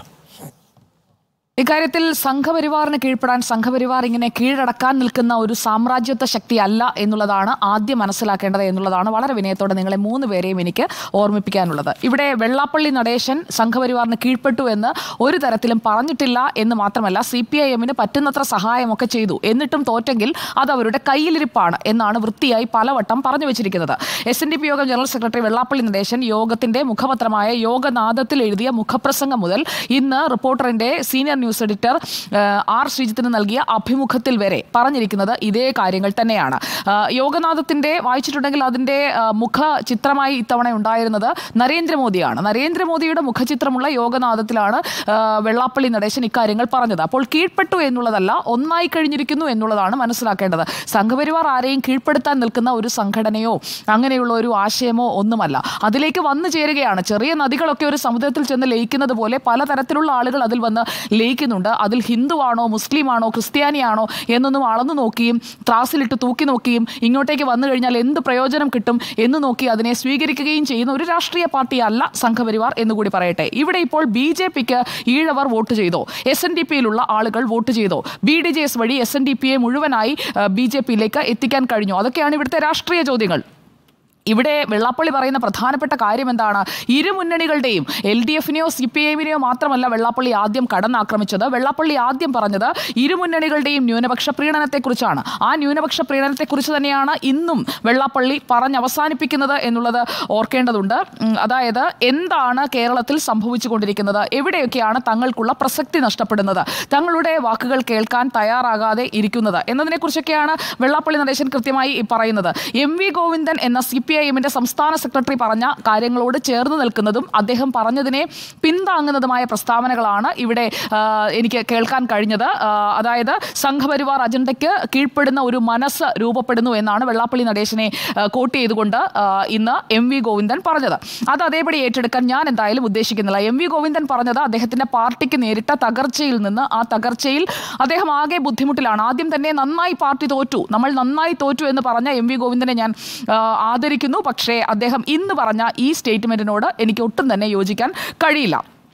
Speaker 4: ഇക്കാര്യത്തിൽ സംഘപരിവാറിന് കീഴ്പ്പെടാൻ സംഘപരിവാർ ഇങ്ങനെ കീഴടക്കാൻ നിൽക്കുന്ന ഒരു സാമ്രാജ്യത്വ ശക്തി അല്ല എന്നുള്ളതാണ് ആദ്യം മനസ്സിലാക്കേണ്ടത് എന്നുള്ളതാണ് വളരെ വിനയത്തോടെ നിങ്ങളെ മൂന്ന് പേരെയും എനിക്ക് ഓർമ്മിപ്പിക്കാനുള്ളത് ഇവിടെ വെള്ളാപ്പള്ളി നടേശൻ സംഘപരിവാറിന് കീഴ്പ്പെട്ടു എന്ന് ഒരു തരത്തിലും പറഞ്ഞിട്ടില്ല എന്ന് മാത്രമല്ല സി പി ഐ എമ്മിന് പറ്റുന്നത്ര സഹായമൊക്കെ ചെയ്തു എന്നിട്ടും തോറ്റെങ്കിൽ അത് അവരുടെ കയ്യിലിരിപ്പാണ് എന്നാണ് വൃത്തിയായി പലവട്ടം പറഞ്ഞു വെച്ചിരിക്കുന്നത് എസ് എൻ ഡി പി യോഗം ജനറൽ സെക്രട്ടറി വെള്ളാപ്പള്ളി നടേശൻ യോഗത്തിന്റെ മുഖപത്രമായ യോഗനാഥത്തിൽ എഴുതിയ മുഖപ്രസംഗം മുതൽ ഇന്ന് റിപ്പോർട്ടറിന്റെ സീനിയർ ന്യൂസ് എഡിറ്റർ ആ, ആർ ശ്രീജിത്തിന് നൽകിയ അഭിമുഖത്തിൽ വരെ പറഞ്ഞിരിക്കുന്നത് ഇതേ കാര്യങ്ങൾ തന്നെയാണ് ആ, യോഗനാഥത്തിന്റെ വായിച്ചിട്ടുണ്ടെങ്കിൽ അതിന്റെ ആ, മുഖ ചിത്രമായി ഇത്തവണ ഉണ്ടായിരുന്നത് നരേന്ദ്രമോദിയാണ് നരേന്ദ്രമോദിയുടെ മുഖചിത്രമുള്ള യോഗനാഥത്തിലാണ് ആ, വെള്ളാപ്പള്ളി നടേശൻ ഇക്കാര്യങ്ങൾ പറഞ്ഞത് അപ്പോൾ കീഴ്പ്പെട്ടു എന്നുള്ളതല്ല ഒന്നായി കഴിഞ്ഞിരിക്കുന്നു എന്നുള്ളതാണ് മനസ്സിലാക്കേണ്ടത് സംഘപരിവാർ ആരെയും കീഴ്പ്പെടുത്താൻ നിൽക്കുന്ന ഒരു സംഘടനയോ അങ്ങനെയുള്ള ഒരു ആശയമോ ഒന്നുമല്ല അതിലേക്ക് വന്നു ചേരുകയാണ് ചെറിയ നദികളൊക്കെ ഒരു സമുദ്രത്തിൽ ചെന്ന് ലയിക്കുന്നത് പോലെ പലതരത്തിലുള്ള ആളുകൾ അതിൽ വന്ന് ലയിക്കുന്നുണ്ട് അതിൽ ഹിന്ദുവാണോ മുസ്ലിമാണോ ക്രിസ്ത്യാനിയാണോ എന്നൊന്നും അളന്നു നോക്കിയും ത്രാസിലിട്ട് തൂക്കി നോക്കിയും ഇങ്ങോട്ടേക്ക് വന്നു കഴിഞ്ഞാൽ എന്ത് പ്രയോജനം കിട്ടും എന്ന് നോക്കി അതിനെ സ്വീകരിക്കുകയും ചെയ്യുന്ന ഒരു രാഷ്ട്രീയ പാർട്ടിയല്ല സംഘപരിവാർ എന്നുകൂടി പറയട്ടെ ഇവിടെ ഇപ്പോൾ ബി ജെ പിക്ക് ഈഴവർ വോട്ട് ചെയ്തോ എസ് എൻ ഡി പിയിലുള്ള ആളുകൾ വോട്ട് ചെയ്തോ ബി ഡി ജെ എസ് വഴി എസ് എൻ ഡി പിയെ മുഴുവനായി ബി ജെ പിയിലേക്ക് എത്തിക്കാൻ കഴിഞ്ഞു അതൊക്കെയാണ് ഇവിടുത്തെ രാഷ്ട്രീയ ചോദ്യങ്ങൾ ഇവിടെ വെള്ളാപ്പള്ളി പറയുന്ന പ്രധാനപ്പെട്ട കാര്യം എന്താണ് ഇരു മുന്നണികളുടെയും എൽ ഡി എഫിനെയോ സി പി ഐഎമ്മിനെയോ മാത്രമല്ല വെള്ളാപ്പള്ളി ആദ്യം കടന്നാക്രമിച്ചത് വെള്ളാപ്പള്ളി ആദ്യം പറഞ്ഞത് ഇരു മുന്നണികളുടെയും ന്യൂനപക്ഷ പ്രീണനത്തെക്കുറിച്ചാണ് ആ ന്യൂനപക്ഷ പ്രീണനത്തെക്കുറിച്ച് തന്നെയാണ് ഇന്നും വെള്ളാപ്പള്ളി പറഞ്ഞ് അവസാനിപ്പിക്കുന്നത് എന്നുള്ളത് ഓർക്കേണ്ടതുണ്ട് ഉം, അതായത് എന്താണ് കേരളത്തിൽ സംഭവിച്ചുകൊണ്ടിരിക്കുന്നത് എവിടെയൊക്കെയാണ് തങ്ങൾക്കുള്ള പ്രസക്തി നഷ്ടപ്പെടുന്നത് തങ്ങളുടെ വാക്കുകൾ കേൾക്കാൻ തയ്യാറാകാതെ ഇരിക്കുന്നത് എന്നതിനെക്കുറിച്ചൊക്കെയാണ് വെള്ളാപ്പള്ളി നടേശൻ കൃത്യമായി പറയുന്നത് എം വി ഗോവിന്ദൻ എന്ന സി പി ഐ എമ്മിന്റെ സംസ്ഥാന സെക്രട്ടറി പറഞ്ഞ കാര്യങ്ങളോട് ചേർന്ന് നിൽക്കുന്നതും അദ്ദേഹം പറഞ്ഞതിനെ പിന്താങ്ങുന്നതുമായ പ്രസ്താവനകളാണ് ഇവിടെ ആ, എനിക്ക് കേൾക്കാൻ കഴിഞ്ഞത് ആ, അതായത് സംഘപരിവാർ അജണ്ടയ്ക്ക് കീഴ്പ്പെടുന്ന ഒരു മനസ്സ് രൂപപ്പെടുന്നു എന്നാണ് വെള്ളാപ്പള്ളി നടേശനെ ആ, കോട്ട് ചെയ്തുകൊണ്ട് ആ, ഇന്ന് എം വി ഗോവിന്ദൻ പറഞ്ഞത് അത് അതേപടി ഏറ്റെടുക്കാൻ ഞാൻ എന്തായാലും ഉദ്ദേശിക്കുന്നില്ല എം വി ഗോവിന്ദൻ പറഞ്ഞത് അദ്ദേഹത്തിന്റെ പാർട്ടിക്ക് നേരിട്ട തകർച്ചയിൽ നിന്ന് ആ തകർച്ചയിൽ അദ്ദേഹം ആകെ ബുദ്ധിമുട്ടിലാണ് ആദ്യം തന്നെ നന്നായി പാർട്ടി തോറ്റു നമ്മൾ നന്നായി തോറ്റു എന്ന് പറഞ്ഞ എം വി ഗോവിന്ദനെ ഞാൻ ആ, ആദരിക്കുന്നു പക്ഷേ അദ്ദേഹം ഇന്ന് പറഞ്ഞ ഈ സ്റ്റേറ്റ്മെന്റിനോട് എനിക്ക് ഒട്ടും തന്നെ യോജിക്കാൻ കഴിയില്ല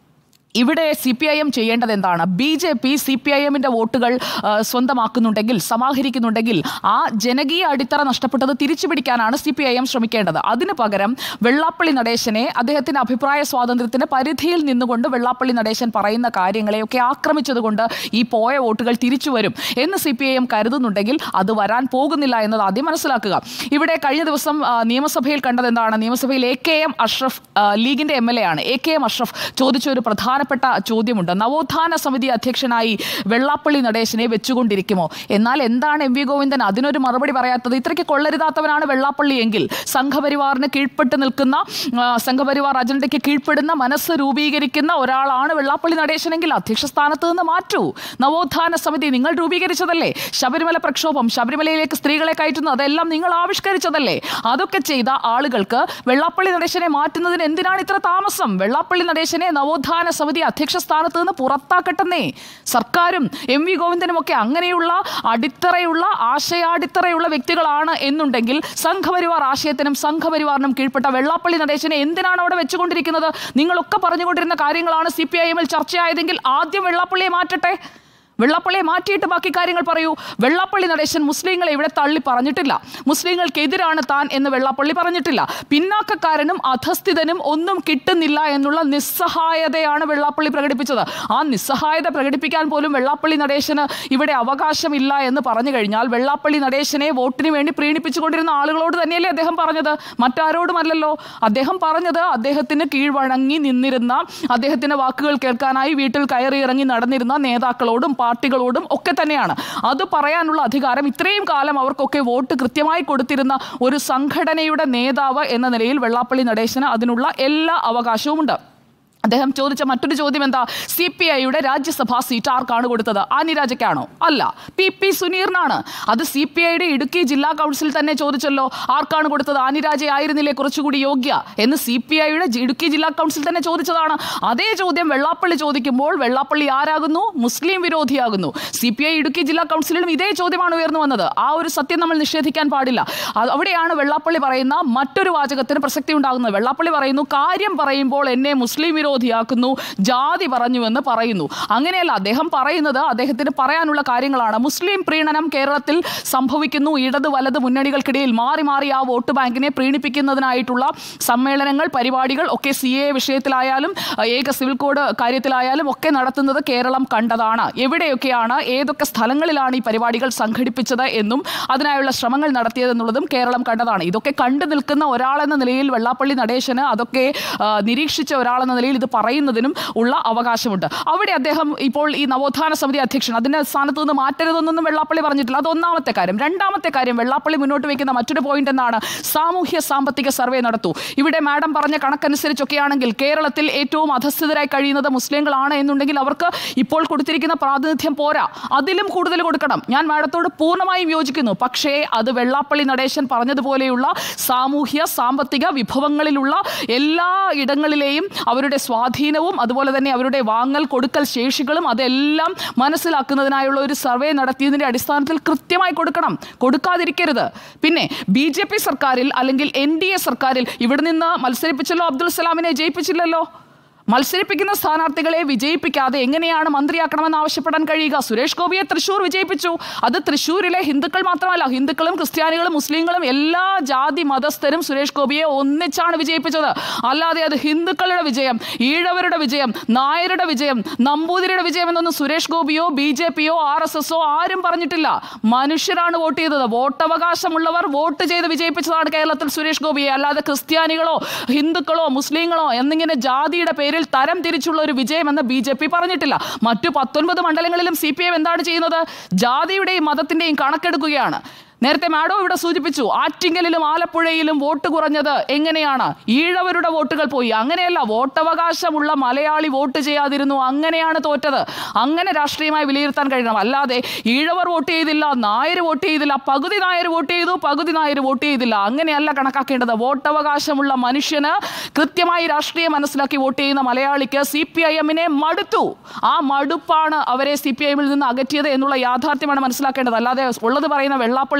Speaker 4: ഇവിടെ സി പി ഐ എം ചെയ്യേണ്ടത് എന്താണ് B J P C P I എമ്മിന്റെ വോട്ടുകൾ ആ, സ്വന്തമാക്കുന്നുണ്ടെങ്കിൽ സമാഹരിക്കുന്നുണ്ടെങ്കിൽ ആ ജനകീയ അടിത്തറ നഷ്ടപ്പെട്ടത് തിരിച്ചു പിടിക്കാനാണ് സി പി ഐ എം ശ്രമിക്കേണ്ടത് അതിന് പകരം വെള്ളാപ്പള്ളി നടേശനെ അദ്ദേഹത്തിന്റെ അഭിപ്രായ സ്വാതന്ത്ര്യത്തിന്റെ പരിധിയിൽ നിന്നുകൊണ്ട് വെള്ളാപ്പള്ളി നടേശൻ പറയുന്ന കാര്യങ്ങളെയൊക്കെ ആക്രമിച്ചതുകൊണ്ട് ഈ പോയ വോട്ടുകൾ തിരിച്ചു വരും എന്ന് സി പി ഐ എം കരുതുന്നുണ്ടെങ്കിൽ അത് വരാൻ പോകുന്നില്ല എന്നത് ആദ്യം മനസ്സിലാക്കുക ഇവിടെ കഴിഞ്ഞ ദിവസം ആ, നിയമസഭയിൽ കണ്ടത് എന്താണ് നിയമസഭയിൽ എ കെ എം അഷ്റഫ് ആ, ലീഗിന്റെ എം എൽ എ ആണ് എ കെ എം അഷ്റഫ് ചോദിച്ച ഒരു പ്രധാനപ്പെട്ട ചോദ്യമുണ്ട് നവോത്ഥാന സമിതി അധ്യക്ഷനായി വെള്ളാപ്പള്ളി നടേശനെ വെച്ചുകൊണ്ടിരിക്കുമോ എന്നാൽ എന്താണ് എം വി ഗോവിന്ദൻ അതിനൊരു മറുപടി പറയാത്തത് ഇത്രയ്ക്ക് കൊള്ളരുതാത്തവനാണ് വെള്ളാപ്പള്ളി എങ്കിൽ സംഘപരിവാറിന് കീഴ്പ്പെട്ട് നിൽക്കുന്ന ആ, സംഘപരിവാർ അജണ്ടയ്ക്ക് കീഴ്പ്പെടുന്ന മനസ്സ് രൂപീകരിക്കുന്ന ഒരാളാണ് വെള്ളാപ്പള്ളി നടേശനെങ്കിൽ അധ്യക്ഷ സ്ഥാനത്ത് നിന്ന് മാറ്റൂ നവോത്ഥാന സമിതി നിങ്ങൾ രൂപീകരിച്ചതല്ലേ ശബരിമല പ്രക്ഷോഭം ശബരിമലയിലേക്ക് സ്ത്രീകളെ കയറ്റുന്നു അതെല്ലാം നിങ്ങൾ ആവിഷ്കരിച്ചതല്ലേ അതൊക്കെ ചെയ്ത ആളുകൾക്ക് വെള്ളാപ്പള്ളി നടേശനെ മാറ്റുന്നതിന് എന്തിനാണ് ഇത്ര താമസം വെള്ളാപ്പള്ളി നടേശനെ നവോത്ഥാന സമിതി അധ്യക്ഷ സ്ഥാനത്ത് നിന്ന് പുറത്താക്കട്ടെന്നേ സർക്കാരും എം വി ഗോവിന്ദനും ഒക്കെ അങ്ങനെയുള്ള അടിത്തറയുള്ള ആശയാടിത്തറയുള്ള വ്യക്തികളാണ് എന്നുണ്ടെങ്കിൽ സംഘപരിവാർ ആശയത്തിനും സംഘപരിവാറിനും കീഴ്പ്പെട്ട വെള്ളാപ്പള്ളി നടേശനെ എന്തിനാണ് അവിടെ വെച്ചുകൊണ്ടിരിക്കുന്നത് നിങ്ങളൊക്കെ പറഞ്ഞുകൊണ്ടിരുന്ന കാര്യങ്ങളാണ് സി പി ഐ എമ്മിൽ ചർച്ചയായതെങ്കിൽ ആദ്യം വെള്ളാപ്പള്ളിയെ മാറ്റട്ടെ വെള്ളാപ്പള്ളിയെ മാറ്റിയിട്ട് ബാക്കി കാര്യങ്ങൾ പറയൂ വെള്ളാപ്പള്ളി നടേശൻ മുസ്ലിങ്ങളെ ഇവിടെ തള്ളി പറഞ്ഞിട്ടില്ല മുസ്ലിങ്ങൾക്കെതിരാണ് താൻ എന്ന് വെള്ളാപ്പള്ളി പറഞ്ഞിട്ടില്ല പിന്നാക്കക്കാരനും അധസ്ഥിതനും ഒന്നും കിട്ടുന്നില്ല എന്നുള്ള നിസ്സഹായതയാണ് വെള്ളാപ്പള്ളി പ്രകടിപ്പിച്ചത് ആ നിസ്സഹായത പ്രകടിപ്പിക്കാൻ പോലും വെള്ളാപ്പള്ളി നടേശന് ഇവിടെ അവകാശമില്ല എന്ന് പറഞ്ഞു കഴിഞ്ഞാൽ വെള്ളാപ്പള്ളി നടേശനെ വോട്ടിന് വേണ്ടി പ്രീണിപ്പിച്ചുകൊണ്ടിരുന്ന ആളുകളോട് തന്നെയല്ലേ അദ്ദേഹം പറഞ്ഞത് മറ്റാരോടുമല്ലല്ലോ അദ്ദേഹം പറഞ്ഞത് അദ്ദേഹത്തിന് കീഴ്വഴങ്ങി നിന്നിരുന്ന അദ്ദേഹത്തിന്റെ വാക്കുകൾ കേൾക്കാനായി വീട്ടിൽ കയറി ഇറങ്ങി നടന്നിരുന്ന നേതാക്കളോടും പാർട്ടികളോടും ഒക്കെ തന്നെയാണ് അത് പറയാനുള്ള അധികാരം ഇത്രയും കാലം അവർക്കൊക്കെ വോട്ട് കൃത്യമായി കൊടുത്തിരുന്ന ഒരു സംഘടനയുടെ നേതാവ് എന്ന നിലയിൽ വെള്ളാപ്പള്ളി നടേശന് അതിനുള്ള എല്ലാ അവകാശവുമുണ്ട് അദ്ദേഹം ചോദിച്ച മറ്റൊരു ചോദ്യം എന്താ സി പി ഐയുടെ രാജ്യസഭാ സീറ്റ് ആർക്കാണ് കൊടുത്തത് ആനി രാജയ്ക്കാണോ അല്ല പി പി സുനീറിനാണ് അത് സി പി ഐയുടെ ഇടുക്കി ജില്ലാ കൗൺസിൽ തന്നെ ചോദിച്ചല്ലോ ആർക്കാണ് കൊടുത്തത് ആനി രാജ ആയിരുന്നില്ലേ കുറച്ചുകൂടി യോഗ്യ എന്ന് സി പി ഐയുടെ ഇടുക്കി ജില്ലാ കൗൺസിൽ തന്നെ ചോദിച്ചതാണ് അതേ ചോദ്യം വെള്ളാപ്പള്ളി ചോദിക്കുമ്പോൾ വെള്ളാപ്പള്ളി ആരാകുന്നു മുസ്ലിം വിരോധിയാകുന്നു സി പി ഐ ഇടുക്കി ജില്ലാ കൗൺസിലിലും ഇതേ ചോദ്യമാണ് ഉയർന്നു വന്നത് ആ ഒരു സത്യം നമ്മൾ നിഷേധിക്കാൻ പാടില്ല അത് അവിടെയാണ് വെള്ളാപ്പള്ളി പറയുന്ന മറ്റൊരു വാചകത്തിന് പ്രസക്തി ഉണ്ടാകുന്നത് വെള്ളാപ്പള്ളി പറയുന്നു കാര്യം പറയുമ്പോൾ എന്നെ മുസ്ലിം വിരോധിയാക്കുന്നു ജാതി പറഞ്ഞുവെന്ന് പറയുന്നു അങ്ങനെയല്ല അദ്ദേഹം പറയുന്നത് അദ്ദേഹത്തിന് പറയാനുള്ള കാര്യങ്ങളാണ് മുസ്ലിം പ്രീണനം കേരളത്തിൽ സംഭവിക്കുന്നു ഇടത് വലത് മുന്നണികൾക്കിടയിൽ മാറി മാറി ആ വോട്ട് ബാങ്കിനെ പ്രീണിപ്പിക്കുന്നതിനായിട്ടുള്ള സമ്മേളനങ്ങൾ പരിപാടികൾ ഒക്കെ സി എ വിഷയത്തിലായാലും അഹ് ഏക സിവിൽ കോഡ് കാര്യത്തിലായാലും ഒക്കെ നടത്തുന്നത് കേരളം കണ്ടതാണ് എവിടെയൊക്കെയാണ് ഏതൊക്കെ സ്ഥലങ്ങളിലാണ് ഈ പരിപാടികൾ സംഘടിപ്പിച്ചത് എന്നും അതിനായുള്ള ശ്രമങ്ങൾ നടത്തിയതെന്നുള്ളതും കേരളം കണ്ടതാണ് ഇതൊക്കെ കണ്ടു നിൽക്കുന്ന ഒരാളെന്ന നിലയിൽ വെള്ളാപ്പള്ളി നടേശന് അതൊക്കെ ആ, നിരീക്ഷിച്ച ഒരാളെന്ന നിലയിൽ ഇത് പറയുന്നതിനും ഉള്ള അവകാശമുണ്ട് അവിടെ അദ്ദേഹം ഇപ്പോൾ ഈ നവോത്ഥാന സമിതി അധ്യക്ഷൻ അതിന്റെ സ്ഥാനത്ത് നിന്ന് മാറ്റരുതെന്നൊന്നും വെള്ളാപ്പള്ളി പറഞ്ഞിട്ടില്ല അത് ഒന്നാമത്തെ കാര്യം രണ്ടാമത്തെ കാര്യം വെള്ളാപ്പള്ളി മുന്നോട്ട് വയ്ക്കുന്ന മറ്റൊരു പോയിന്റ് എന്താണ് സാമൂഹ്യ സാമ്പത്തിക സർവേ നടത്തൂ ഇവിടെ മാഡം പറഞ്ഞ കണക്കനുസരിച്ചൊക്കെയാണെങ്കിൽ കേരളത്തിൽ ഏറ്റവും അധസ്ഥിതരായി കഴിയുന്നത് മുസ്ലിങ്ങളാണ് എന്നുണ്ടെങ്കിൽ അവർക്ക് ഇപ്പോൾ കൊടുത്തിരിക്കുന്ന പ്രാതിനിധ്യം പോരാ അതിലും കൂടുതൽ കൊടുക്കണം ഞാൻ മാഡത്തോട് പൂർണ്ണമായും യോജിക്കുന്നു പക്ഷേ അത് വെള്ളാപ്പള്ളി നടേശൻ പറഞ്ഞതുപോലെയുള്ള സാമൂഹ്യ സാമ്പത്തിക വിഭവങ്ങളിലുള്ള എല്ലാ ഇടങ്ങളിലെയും അവരുടെ സ്വാധീനവും അതുപോലെ തന്നെ അവരുടെ വാങ്ങൽ കൊടുക്കൽ ശേഷികളും അതെല്ലാം മനസ്സിലാക്കുന്നതിനായുള്ള ഒരു സർവേ നടത്തിയതിന്റെ അടിസ്ഥാനത്തിൽ കൃത്യമായി കൊടുക്കണം കൊടുക്കാതിരിക്കരുത് പിന്നെ ബി ജെ പി സർക്കാരിൽ അല്ലെങ്കിൽ എൻ ഡി എ സർക്കാരിൽ ഇവിടെ നിന്ന് മത്സരിപ്പിച്ചല്ലോ അബ്ദുൽ സലാമിനെ ജയിപ്പിച്ചില്ലല്ലോ മത്സരിപ്പിക്കുന്ന സ്ഥാനാർത്ഥികളെ വിജയിപ്പിക്കാതെ എങ്ങനെയാണ് മന്ത്രിയാക്കണമെന്ന് ആവശ്യപ്പെടാൻ കഴിയുക സുരേഷ് ഗോപിയെ തൃശൂർ വിജയിപ്പിച്ചു അത് തൃശൂരിലെ ഹിന്ദുക്കൾ മാത്രമല്ല ഹിന്ദുക്കളും ക്രിസ്ത്യാനികളും മുസ്ലിങ്ങളും എല്ലാ ജാതി മതസ്ഥരും സുരേഷ് ഗോപിയെ ഒന്നിച്ചാണ് വിജയിപ്പിച്ചത് അല്ലാതെ അത് ഹിന്ദുക്കളുടെ വിജയം ഈഴവരുടെ വിജയം നായരുടെ വിജയം നമ്പൂതിരിയുടെ വിജയം എന്നൊന്നും സുരേഷ് ഗോപിയോ ബി ജെ പിയോ ആർ എസ് എസോ ആരും പറഞ്ഞിട്ടില്ല മനുഷ്യരാണ് വോട്ട് ചെയ്തത് വോട്ടവകാശമുള്ളവർ വോട്ട് ചെയ്ത് വിജയിപ്പിച്ചതാണ് കേരളത്തിൽ സുരേഷ് ഗോപിയെ അല്ലാതെ ക്രിസ്ത്യാനികളോ ഹിന്ദുക്കളോ മുസ്ലിങ്ങളോ എന്നിങ്ങനെ ജാതിയുടെ പേരിൽ തരം തിരിച്ചുള്ള ഒരു വിജയം എന്ന് ബി ജെ പി പറഞ്ഞിട്ടില്ല മറ്റു പത്തൊൻപത് മണ്ഡലങ്ങളിലും സി പി എം എന്താണ് ചെയ്യുന്നത് ജാതിയുടെയും മതത്തിന്റെയും കണക്കെടുക്കുകയാണ് നേരത്തെ മാഡം ഇവിടെ സൂചിപ്പിച്ചു ആറ്റിങ്ങലിലും ആലപ്പുഴയിലും വോട്ട് കുറഞ്ഞത് എങ്ങനെയാണ് ഈഴവരുടെ വോട്ടുകൾ പോയി അങ്ങനെയല്ല വോട്ടവകാശമുള്ള മലയാളി വോട്ട് ചെയ്യാതിരുന്നു അങ്ങനെയാണ് തോറ്റത് അങ്ങനെ രാഷ്ട്രീയമായി വിലയിരുത്താൻ കഴിയണം അല്ലാതെ ഈഴവർ വോട്ട് ചെയ്തില്ല നായർ വോട്ട് ചെയ്തില്ല പകുതി നായർ വോട്ട് ചെയ്തു പകുതി നായർ വോട്ട് ചെയ്തില്ല അങ്ങനെയല്ല കണക്കാക്കേണ്ടത് വോട്ടവകാശമുള്ള മനുഷ്യന് കൃത്യമായി രാഷ്ട്രീയം മനസ്സിലാക്കി വോട്ട് ചെയ്യുന്ന മലയാളിക്ക് സി പി ഐ എമ്മിനെ മടുത്തു ആ മടുപ്പാണ് അവരെ സി പി ഐ എമ്മിൽ നിന്ന് അകറ്റിയത് എന്നുള്ള യാഥാർത്ഥ്യമാണ് മനസ്സിലാക്കേണ്ടത് അല്ലാതെ ഉള്ളത് പറയുന്ന വെള്ളാപ്പള്ളിയെ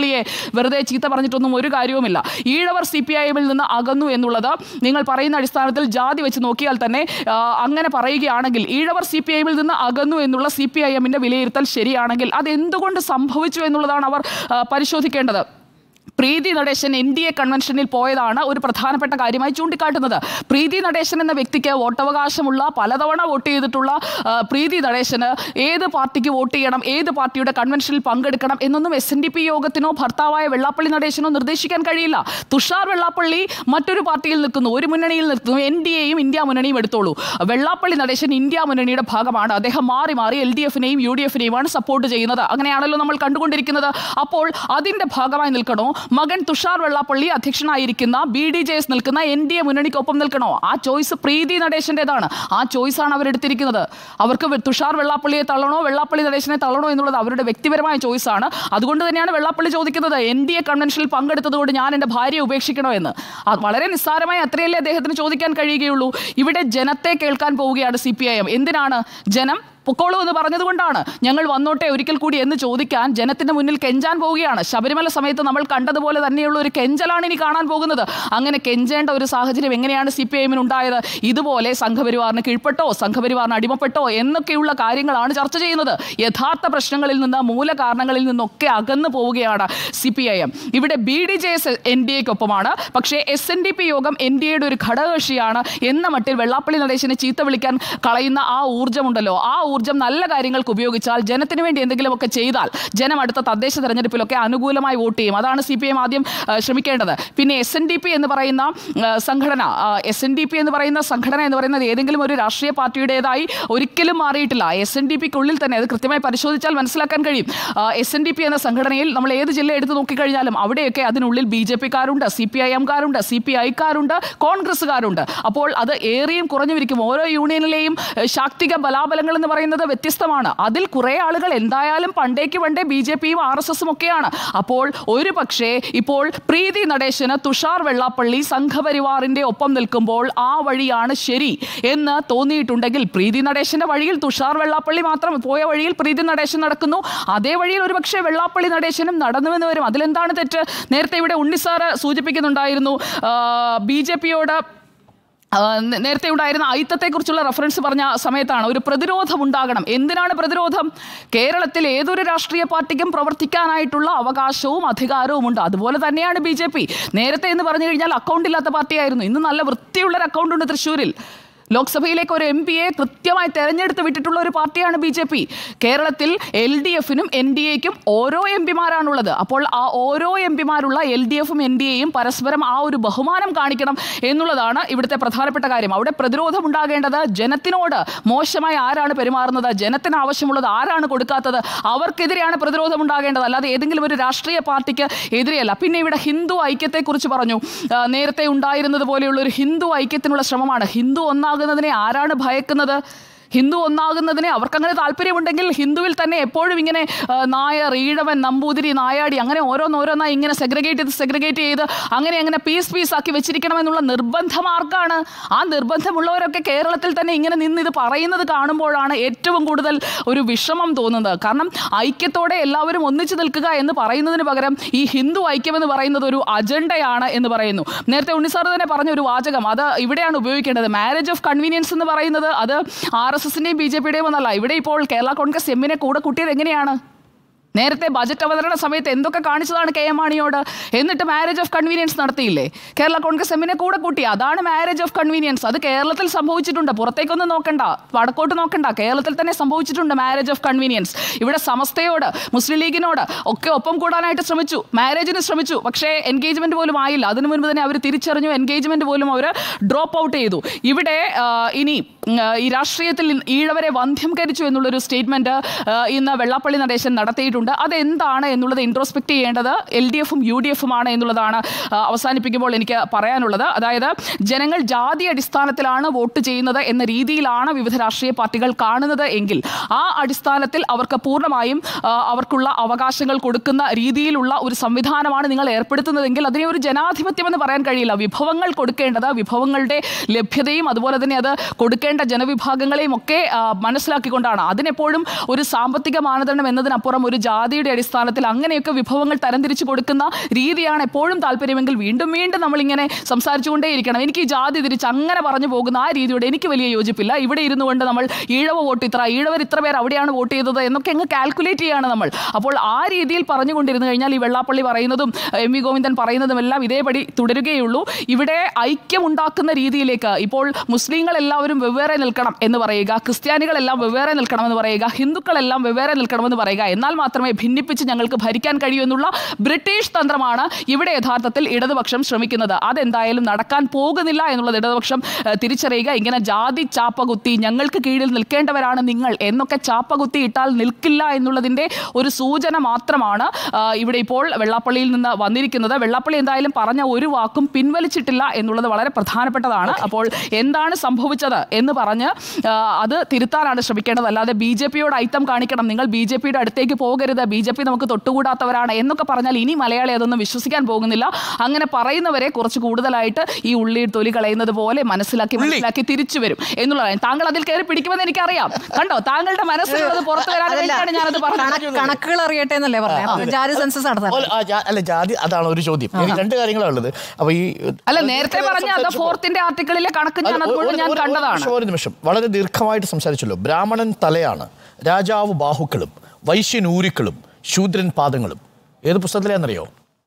Speaker 4: വെള്ളാപ്പള്ളിയെ വെറുതെ ചീത്ത പറഞ്ഞിട്ടൊന്നും ഒരു കാര്യവുമില്ല ഈഴവർ സി പി ഐ എമ്മിൽ നിന്ന് അകന്നു എന്നുള്ളത് നിങ്ങൾ പറയുന്ന അടിസ്ഥാനത്തിൽ ജാതി വെച്ച് നോക്കിയാൽ തന്നെ ആ, അങ്ങനെ പറയുകയാണെങ്കിൽ ഈഴവർ സി പി ഐ എമ്മിൽ നിന്ന് അകന്നു എന്നുള്ള സി പി ഐ എമ്മിന്റെ വിലയിരുത്തൽ ശരിയാണെങ്കിൽ അത് എന്തുകൊണ്ട് സംഭവിച്ചു എന്നുള്ളതാണ് അവർ ആ, പരിശോധിക്കേണ്ടത് Preethi Natesan N D A കൺവെൻഷനിൽ പോയതാണ് ഒരു പ്രധാനപ്പെട്ട കാര്യമായി ചൂണ്ടിക്കാട്ടുന്നത് പ്രീതി നടേശൻ എന്ന വ്യക്തിക്ക് വോട്ടവകാശമുള്ള പലതവണ വോട്ട് ചെയ്തിട്ടുള്ള ആ, പ്രീതി നടേശന് ഏത് പാർട്ടിക്ക് വോട്ട് ചെയ്യണം ഏത് പാർട്ടിയുടെ കൺവെൻഷനിൽ പങ്കെടുക്കണം എന്നൊന്നും എസ് എൻ ഡി പി യോഗത്തിനോ ഭർത്താവായ വെള്ളാപ്പള്ളി നടേശനോ നിർദ്ദേശിക്കാൻ കഴിയില്ല തുഷാർ വെള്ളാപ്പള്ളി മറ്റൊരു പാർട്ടിയിൽ നിൽക്കുന്നു ഒരു മുന്നണിയിൽ നിൽക്കുന്നു എൻ ഡി എയും ഇന്ത്യ മുന്നണിയും എടുത്തോളൂ വെള്ളാപ്പള്ളി നടേശൻ ഇന്ത്യ മുന്നണിയുടെ ഭാഗമാണ് അദ്ദേഹം മാറി മാറി എൽ ഡി എഫിനെയും യു ഡി എഫിനെയുമാണ് സപ്പോർട്ട് ചെയ്യുന്നത് അങ്ങനെയാണല്ലോ നമ്മൾ കണ്ടുകൊണ്ടിരിക്കുന്നത് അപ്പോൾ അതിന്റെ ഭാഗമായി നിൽക്കണോ മകൻ തുഷാർ വെള്ളാപ്പള്ളി അധ്യക്ഷനായിരിക്കുന്ന ബി ഡി ജെ എസ് നിൽക്കുന്ന എൻ ഡി എ മുന്നണിക്കൊപ്പം നിൽക്കണോ ആ ചോയ്സ് പ്രീതി നടേശന്റേതാണ് ആ ചോയ്സ് ആണ് അവരെടുത്തിരിക്കുന്നത് അവർക്ക് വെ- തുഷാർ വെള്ളാപ്പള്ളിയെ തള്ളണോ വെള്ളാപ്പള്ളി നടേശനെ തള്ളണോ എന്നുള്ളത് അവരുടെ വ്യക്തിപരമായ ചോയ്സ് ആണ് അതുകൊണ്ട് തന്നെയാണ് വെള്ളാപ്പള്ളി ചോദിക്കുന്നത് എൻ ഡി എ കൺവെൻഷനിൽ പങ്കെടുത്തതുകൊണ്ട് ഞാൻ എൻ്റെ ഭാര്യയെ ഉപേക്ഷിക്കണോ എന്ന് അത് വളരെ നിസ്സാരമായി അത്രയല്ലേ അദ്ദേഹത്തിന് ചോദിക്കാൻ കഴിയുകയുള്ളൂ ഇവിടെ ജനത്തെ കേൾക്കാൻ പോവുകയാണ് സി പി ഐ എം എന്തിനാണ് ജനം പൊക്കോളൂ എന്ന് പറഞ്ഞതുകൊണ്ടാണ് ഞങ്ങൾ വന്നോട്ടെ ഒരിക്കൽ കൂടി എന്ന് ചോദിക്കാൻ ജനത്തിന്റെ മുന്നിൽ കെഞ്ചാൻ പോവുകയാണ് ശബരിമല സമയത്ത് നമ്മൾ കണ്ടതുപോലെ തന്നെയുള്ള ഒരു കെഞ്ചലാണ് ഇനി കാണാൻ പോകുന്നത് അങ്ങനെ കെഞ്ചേണ്ട ഒരു സാഹചര്യം എങ്ങനെയാണ് സി പി ഐ എമ്മിന് ഉണ്ടായത് ഇതുപോലെ സംഘപരിവാറിന് കീഴ്പ്പെട്ടോ സംഘപരിവാറിന് അടിമപ്പെട്ടോ എന്നൊക്കെയുള്ള കാര്യങ്ങളാണ് ചർച്ച ചെയ്യുന്നത് യഥാർത്ഥ പ്രശ്നങ്ങളിൽ നിന്ന് മൂലകാരണങ്ങളിൽ നിന്നൊക്കെ അകന്നു പോവുകയാണ് സി പി ഐ എം ഇവിടെ B D J S N D എക്കൊപ്പമാണ് പക്ഷേ എസ് എൻ ഡി പി യോഗം എൻ ഡി എയുടെ ഒരു ഘടകകക്ഷിയാണ് എന്ന മട്ടിൽ വെള്ളാപ്പള്ളി നടേശനെ ചീത്ത വിളിക്കാൻ കളയുന്ന ആ ഊർജ്ജമുണ്ടല്ലോ ആ ഊർജ്ജം നല്ല കാര്യങ്ങൾക്ക് ഉപയോഗിച്ചാൽ ജനത്തിന് വേണ്ടി എന്തെങ്കിലുമൊക്കെ ചെയ്താൽ ജനം അടുത്ത തദ്ദേശ തെരഞ്ഞെടുപ്പിലൊക്കെ അനുകൂലമായി വോട്ട് ചെയ്യും അതാണ് സി പി എം ആദ്യം ആ, ശ്രമിക്കേണ്ടത് പിന്നെ എസ് എൻ ഡി പി എന്ന് പറയുന്ന ആ, സംഘടന എസ് എൻ ഡി പി എന്ന് പറയുന്ന സംഘടന എന്ന് പറയുന്നത് ഏതെങ്കിലും ഒരു രാഷ്ട്രീയ പാർട്ടിയുടേതായി ഒരിക്കലും മാറിയിട്ടില്ല എസ് എൻ ഡി പിക്കുള്ളിൽ തന്നെ അത് കൃത്യമായി പരിശോധിച്ചാൽ മനസ്സിലാക്കാൻ കഴിയും എസ് എൻ ഡി പി എന്ന സംഘടനയിൽ നമ്മൾ ഏത് ജില്ല എടുത്ത് നോക്കിക്കഴിഞ്ഞാലും അവിടെയൊക്കെ അതിനുള്ളിൽ ബി ജെ പിക്കാരുണ്ട് സി പി ഐ എംകാരുണ്ട് സി പി ഐക്കാരുണ്ട് കോൺഗ്രസ്സുകാരുണ്ട് അപ്പോൾ അത് ഏറിയും കുറഞ്ഞുമിരിക്കും ഓരോ യൂണിയനിലെയും ഏഹ്, ശാക്തിക ബലാബലങ്ങൾ എന്ന് പറയുന്നത് വ്യത്യസ്തമാണ് അതിൽ കുറേ ആളുകൾ എന്തായാലും പണ്ടേക്ക് പണ്ടേ ബി ജെ പിയും ആർ എസ് എസും ഒക്കെയാണ് അപ്പോൾ ഒരു പക്ഷേ ഇപ്പോൾ പ്രീതി നടേശന് തുഷാർ വെള്ളാപ്പള്ളി സംഘപരിവാറിന്റെ ഒപ്പം നിൽക്കുമ്പോൾ ആ വഴിയാണ് ശരി എന്ന് തോന്നിയിട്ടുണ്ടെങ്കിൽ പ്രീതി നടേശന്റെ വഴിയിൽ തുഷാർ വെള്ളാപ്പള്ളി മാത്രം പോയ വഴിയിൽ പ്രീതി നടേശൻ നടക്കുന്നു അതേ വഴിയിൽ ഒരുപക്ഷെ വെള്ളാപ്പള്ളി നടേശനും നടന്നുവെന്ന് വരും അതിലെന്താണ് തെറ്റ് നേരത്തെ ഇവിടെ ഉണ്ണിസാറ് സൂചിപ്പിക്കുന്നുണ്ടായിരുന്നു ബി ജെ പിയോട് ആ, നേ- നേരത്തെ ഉണ്ടായിരുന്ന അയിത്തത്തെക്കുറിച്ചുള്ള റെഫറൻസ് പറഞ്ഞ സമയത്താണ് ഒരു പ്രതിരോധം ഉണ്ടാകണം എന്തിനാണ് പ്രതിരോധം കേരളത്തിൽ ഏതൊരു രാഷ്ട്രീയ പാർട്ടിക്കും പ്രവർത്തിക്കാനായിട്ടുള്ള അവകാശവും അധികാരവും ഉണ്ട് അതുപോലെ തന്നെയാണ് ബി ജെ പി നേരത്തെ എന്ന് പറഞ്ഞു കഴിഞ്ഞാൽ അക്കൗണ്ട് ഇല്ലാത്ത പാർട്ടിയായിരുന്നു ഇന്ന് നല്ല വൃത്തിയുള്ളൊരു അക്കൗണ്ട് ഉണ്ട് തൃശ്ശൂരിൽ ലോക്സഭയിലേക്ക് ഒരു എം പിയെ കൃത്യമായി തെരഞ്ഞെടുത്ത് വിട്ടിട്ടുള്ള ഒരു പാർട്ടിയാണ് ബി ജെ പി കേരളത്തിൽ എൽ ഡി എഫിനും എൻ ഡി എക്കും ഓരോ എം പിമാരാണുള്ളത് അപ്പോൾ ആ ഓരോ എം പിമാരുള്ള എൽ ഡി എഫും എൻ ഡി എയും പരസ്പരം ആ ഒരു ബഹുമാനം കാണിക്കണം എന്നുള്ളതാണ് ഇവിടുത്തെ പ്രധാനപ്പെട്ട കാര്യം അവിടെ പ്രതിരോധം ഉണ്ടാകേണ്ടത് ജനത്തിനോട് മോശമായി ആരാണ് പെരുമാറുന്നത് ജനത്തിന് ആവശ്യമുള്ളത് ആരാണ് കൊടുക്കാത്തത് അവർക്കെതിരെയാണ് പ്രതിരോധം ഉണ്ടാകേണ്ടത് അല്ലാതെ ഏതെങ്കിലും ഒരു രാഷ്ട്രീയ പാർട്ടിക്ക് എതിരെയല്ല പിന്നെ ഇവിടെ ഹിന്ദു ഐക്യത്തെക്കുറിച്ച് പറഞ്ഞു ആ, നേരത്തെ ഉണ്ടായിരുന്നത് പോലെയുള്ള ഒരു ഹിന്ദു ഐക്യത്തിനുള്ള ശ്രമമാണ് ഹിന്ദു ഒന്നാകുന്നതിനെ ആരാണ് ഭയക്കുന്നത് ഹിന്ദു ഒന്നാകുന്നതിന് അവർക്കങ്ങനെ താല്പര്യമുണ്ടെങ്കിൽ ഹിന്ദുവിൽ തന്നെ എപ്പോഴും ഇങ്ങനെ ആ, നായർ ഈഴവൻ നമ്പൂതിരി നായാടി അങ്ങനെ ഓരോന്നോരോന്നായി ഇങ്ങനെ സെഗ്രിഗേറ്റ് ചെയ്ത് സെഗ്രിഗേറ്റ് ചെയ്ത് അങ്ങനെ അങ്ങനെ പീസ് പീസ് ആക്കി വെച്ചിരിക്കണമെന്നുള്ള നിർബന്ധം ആർക്കാണ് ആ നിർബന്ധമുള്ളവരൊക്കെ കേരളത്തിൽ തന്നെ ഇങ്ങനെ നിന്ന് ഇത് പറയുന്നത് കാണുമ്പോഴാണ് ഏറ്റവും കൂടുതൽ ഒരു വിഷമം തോന്നുന്നത് കാരണം ഐക്യത്തോടെ എല്ലാവരും ഒന്നിച്ചു നിൽക്കുക എന്ന് പറയുന്നതിന് പകരം ഈ ഹിന്ദു ഐക്യം എന്ന് പറയുന്നത് ഒരു അജണ്ടയാണ് എന്ന് പറയുന്നു നേരത്തെ ഉണ്ണിസാർ തന്നെ പറഞ്ഞ ഒരു വാചകം അത് ഇവിടെയാണ് ഉപയോഗിക്കേണ്ടത് മാരേജ് ഓഫ് കൺവീനിയൻസ് എന്ന് പറയുന്നത് അത് ആർ എസ് എസിന്റെയും ബി ജെ പിയുടെയും ഒന്നല്ല ഇവിടെ ഇപ്പോൾ കേരള കോൺഗ്രസ് എമ്മിനെ കൂടെ കൂട്ടിയത് എങ്ങനെയാണ് നേരത്തെ ബജറ്റ് അവതരണ സമയത്ത് എന്തൊക്കെ കാണിച്ചതാണ് കെ എം മാണിയോട് എന്നിട്ട് മാരേജ് ഓഫ് കൺവീനിയൻസ് നടത്തിയില്ലേ കേരള കോൺഗ്രസ് എമ്മിനെ കൂടെ കൂട്ടി അതാണ് മാരേജ് ഓഫ് കൺവീനിയൻസ് അത് കേരളത്തിൽ സംഭവിച്ചിട്ടുണ്ട് പുറത്തേക്കൊന്നും നോക്കണ്ട വടക്കോട്ട് നോക്കണ്ട കേരളത്തിൽ തന്നെ സംഭവിച്ചിട്ടുണ്ട് മാരേജ് ഓഫ് കൺവീനിയൻസ് ഇവിടെ സമസ്തയോട് മുസ്ലിം ലീഗിനോട് ഒക്കെ ഒപ്പം കൂടാനായിട്ട് ശ്രമിച്ചു മാരേജിന് ശ്രമിച്ചു പക്ഷേ എൻഗേജ്മെന്റ് പോലും ആയില്ല അതിനു മുൻപ് തന്നെ അവർ തിരിച്ചറിഞ്ഞു എൻഗേജ്മെന്റ് പോലും അവർ ഡ്രോപ്പ് ഔട്ട് ചെയ്തു ഇവിടെ ആ, ഇനി ഉം, ആ, ഈ രാഷ്ട്രീയത്തിൽ ഈഴവരെ വന്ധ്യംകരിച്ചു എന്നുള്ളൊരു സ്റ്റേറ്റ്മെന്റ് ഇന്ന് വെള്ളാപ്പള്ളി നടേശൻ നടത്തിയിട്ടുണ്ട് അതെന്താണ് എന്നുള്ളത് ഇൻട്രോസ്പെക്ട് ചെയ്യേണ്ടത് എൽ ഡി എഫും യു ഡി എഫുമാണ് എന്നുള്ളതാണ് ആ, അവസാനിപ്പിക്കുമ്പോൾ എനിക്ക് പറയാനുള്ളത് അതായത് ജനങ്ങൾ ജാതി അടിസ്ഥാനത്തിലാണ് വോട്ട് ചെയ്യുന്നത് എന്ന രീതിയിലാണ് വിവിധ രാഷ്ട്രീയ പാർട്ടികൾ കാണുന്നത് എങ്കിൽ ആ അടിസ്ഥാനത്തിൽ അവർക്ക് പൂർണ്ണമായും ആ, അവർക്കുള്ള അവകാശങ്ങൾ കൊടുക്കുന്ന രീതിയിലുള്ള ഒരു സംവിധാനമാണ് നിങ്ങൾ ഏർപ്പെടുത്തുന്നതെങ്കിൽ അതിനെ ഒരു ജനാധിപത്യം എന്ന് പറയാൻ കഴിയില്ല വിഭവങ്ങൾ കൊടുക്കേണ്ടത് വിഭവങ്ങളുടെ ലഭ്യതയും അതുപോലെ തന്നെ അത് കൊടുക്കേണ്ട നിൽക്കേണ്ട ജനവിഭാഗങ്ങളെയും ഒക്കെ ആ, മനസ്സിലാക്കിക്കൊണ്ടാണ് അതിനെപ്പോഴും ഒരു സാമ്പത്തിക മാനദണ്ഡം എന്നതിനപ്പുറം ഒരു ജാതിയുടെ അടിസ്ഥാനത്തിൽ അങ്ങനെയൊക്കെ വിഭവങ്ങൾ തരംതിരിച്ചു കൊടുക്കുന്ന രീതിയാണ് എപ്പോഴും താല്പര്യമെങ്കിൽ വീണ്ടും വീണ്ടും നമ്മളിങ്ങനെ സംസാരിച്ചുകൊണ്ടേയിരിക്കണം എനിക്ക് ഈ ജാതി തിരിച്ച് അങ്ങനെ പറഞ്ഞു പോകുന്ന ആ രീതിയോട് എനിക്ക് വലിയ യോജിപ്പില്ല ഇവിടെ ഇരുന്നു കൊണ്ട് നമ്മൾ ഈഴവ വോട്ട് ഇത്ര ഈഴവർ ഇത്ര പേർ അവിടെയാണ് വോട്ട് ചെയ്തത് എന്നൊക്കെ അങ്ങ് കാൽക്കുലേറ്റ് ചെയ്യാണ് നമ്മൾ അപ്പോൾ ആ രീതിയിൽ പറഞ്ഞുകൊണ്ടിരുന്നു കഴിഞ്ഞാൽ ഈ വെള്ളാപ്പള്ളി പറയുന്നതും എം വി ഗോവിന്ദൻ പറയുന്നതും എല്ലാം ഇതേപടി തുടരുകയുള്ളൂ ഇവിടെ ഐക്യമുണ്ടാക്കുന്ന രീതിയിലേക്ക് ഇപ്പോൾ മുസ്ലിങ്ങൾ എല്ലാവരും വെവ്വേറെ നിൽക്കണം എന്ന് പറയുക ക്രിസ്ത്യാനികളെല്ലാം വെവ്വേറെ നിൽക്കണമെന്ന് പറയുക ഹിന്ദുക്കളെല്ലാം വെവ്വേറെ നിൽക്കണമെന്ന് പറയുക എന്നാൽ മാത്രമേ ഭിന്നിപ്പിച്ച് ഞങ്ങൾക്ക് ഭരിക്കാൻ കഴിയൂ എന്നുള്ള ബ്രിട്ടീഷ് തന്ത്രമാണ് ഇവിടെ യഥാർത്ഥത്തിൽ ഇടതുപക്ഷം ശ്രമിക്കുന്നത് അതെന്തായാലും നടക്കാൻ പോകുന്നില്ല എന്നുള്ളത് ഇടതുപക്ഷം ഏഹ്, തിരിച്ചറിയുക ഇങ്ങനെ ജാതി ചാപ്പകുത്തി ഞങ്ങൾക്ക് കീഴിൽ നിൽക്കേണ്ടവരാണ് നിങ്ങൾ എന്നൊക്കെ ചാപ്പകുത്തി ഇട്ടാൽ നിൽക്കില്ല എന്നുള്ളതിന്റെ ഒരു സൂചന മാത്രമാണ് ആ, ഇവിടെ ഇപ്പോൾ വെള്ളാപ്പള്ളിയിൽ നിന്ന് വന്നിരിക്കുന്നത് വെള്ളാപ്പള്ളി എന്തായാലും പറഞ്ഞ ഒരു വാക്കും പിൻവലിച്ചിട്ടില്ല എന്നുള്ളത് വളരെ പ്രധാനപ്പെട്ടതാണ് അപ്പോൾ എന്താണ് സംഭവിച്ചത് എന്ന് പറഞ്ഞ് ആ, അത് തിരുത്താനാണ് ശ്രമിക്കേണ്ടത് അല്ലാതെ ബി ജെ പിയോട് ഐത്തം കാണിക്കണം നിങ്ങൾ ബി ജെ പിയുടെ അടുത്തേക്ക് പോകരുത് ബി ജെ പി നമുക്ക് തൊട്ടുകൂടാത്തവരാണ് എന്നൊക്കെ പറഞ്ഞാൽ ഇനി മലയാളി അതൊന്നും വിശ്വസിക്കാൻ പോകുന്നില്ല അങ്ങനെ പറയുന്നവരെ കുറച്ച് കൂടുതലായിട്ട് ഈ ഉള്ളി തൊലി കളയുന്നത് പോലെ മനസ്സിലാക്കി മനസ്സിലാക്കി തിരിച്ചു വരും എന്നുള്ളതാണ് താങ്കൾ അതിൽ കയറി പിടിക്കുമെന്ന് എനിക്കറിയാം കണ്ടോ താങ്കളുടെ മനസ്സിലുള്ളത് പുറത്തു വരാൻ
Speaker 1: അതല്ല,
Speaker 4: വേണ്ടിയാണ് ഞാനത് പറഞ്ഞത്
Speaker 1: കണക്ക്- കണക്കുകൾ അറിയട്ടെ എന്നല്ലേ പറഞ്ഞത് ജാതി സെൻസസ് നടത്താൻ
Speaker 2: ഓ, ആ, ജാ- അല്ല ജാതി അതാണ് ഒരു ചോദ്യം എനിക്ക് രണ്ട് കാര്യങ്ങളാണ് ഉള്ളത് അപ്പൊ ഈ
Speaker 4: അല്ല നേരത്തെ പറഞ്ഞ അത് ഫോർത്തിന്റെ ആർട്ടിക്കിളിലെ കണക്ക് ഞാൻ
Speaker 2: അല്ല,
Speaker 4: അതുകൊണ്ട്
Speaker 2: ഒരു-
Speaker 4: ഞാൻ
Speaker 2: ഒരു- ഒരു
Speaker 4: കണ്ടതാണ്
Speaker 2: നിമിഷം, ഒരു നിമിഷം വളരെ ദീർഘമായിട്ട് സംസാരിച്ചല്ലോ ബ്രാഹ്മണൻ തലയാണ് രാജാവ് ബാഹുക്കളും വൈശ്യൻ ഊരുക്കളും ശൂദ്രൻ പാദങ്ങളും ഏത് പുസ്തകത്തിലാണെന്നറിയോ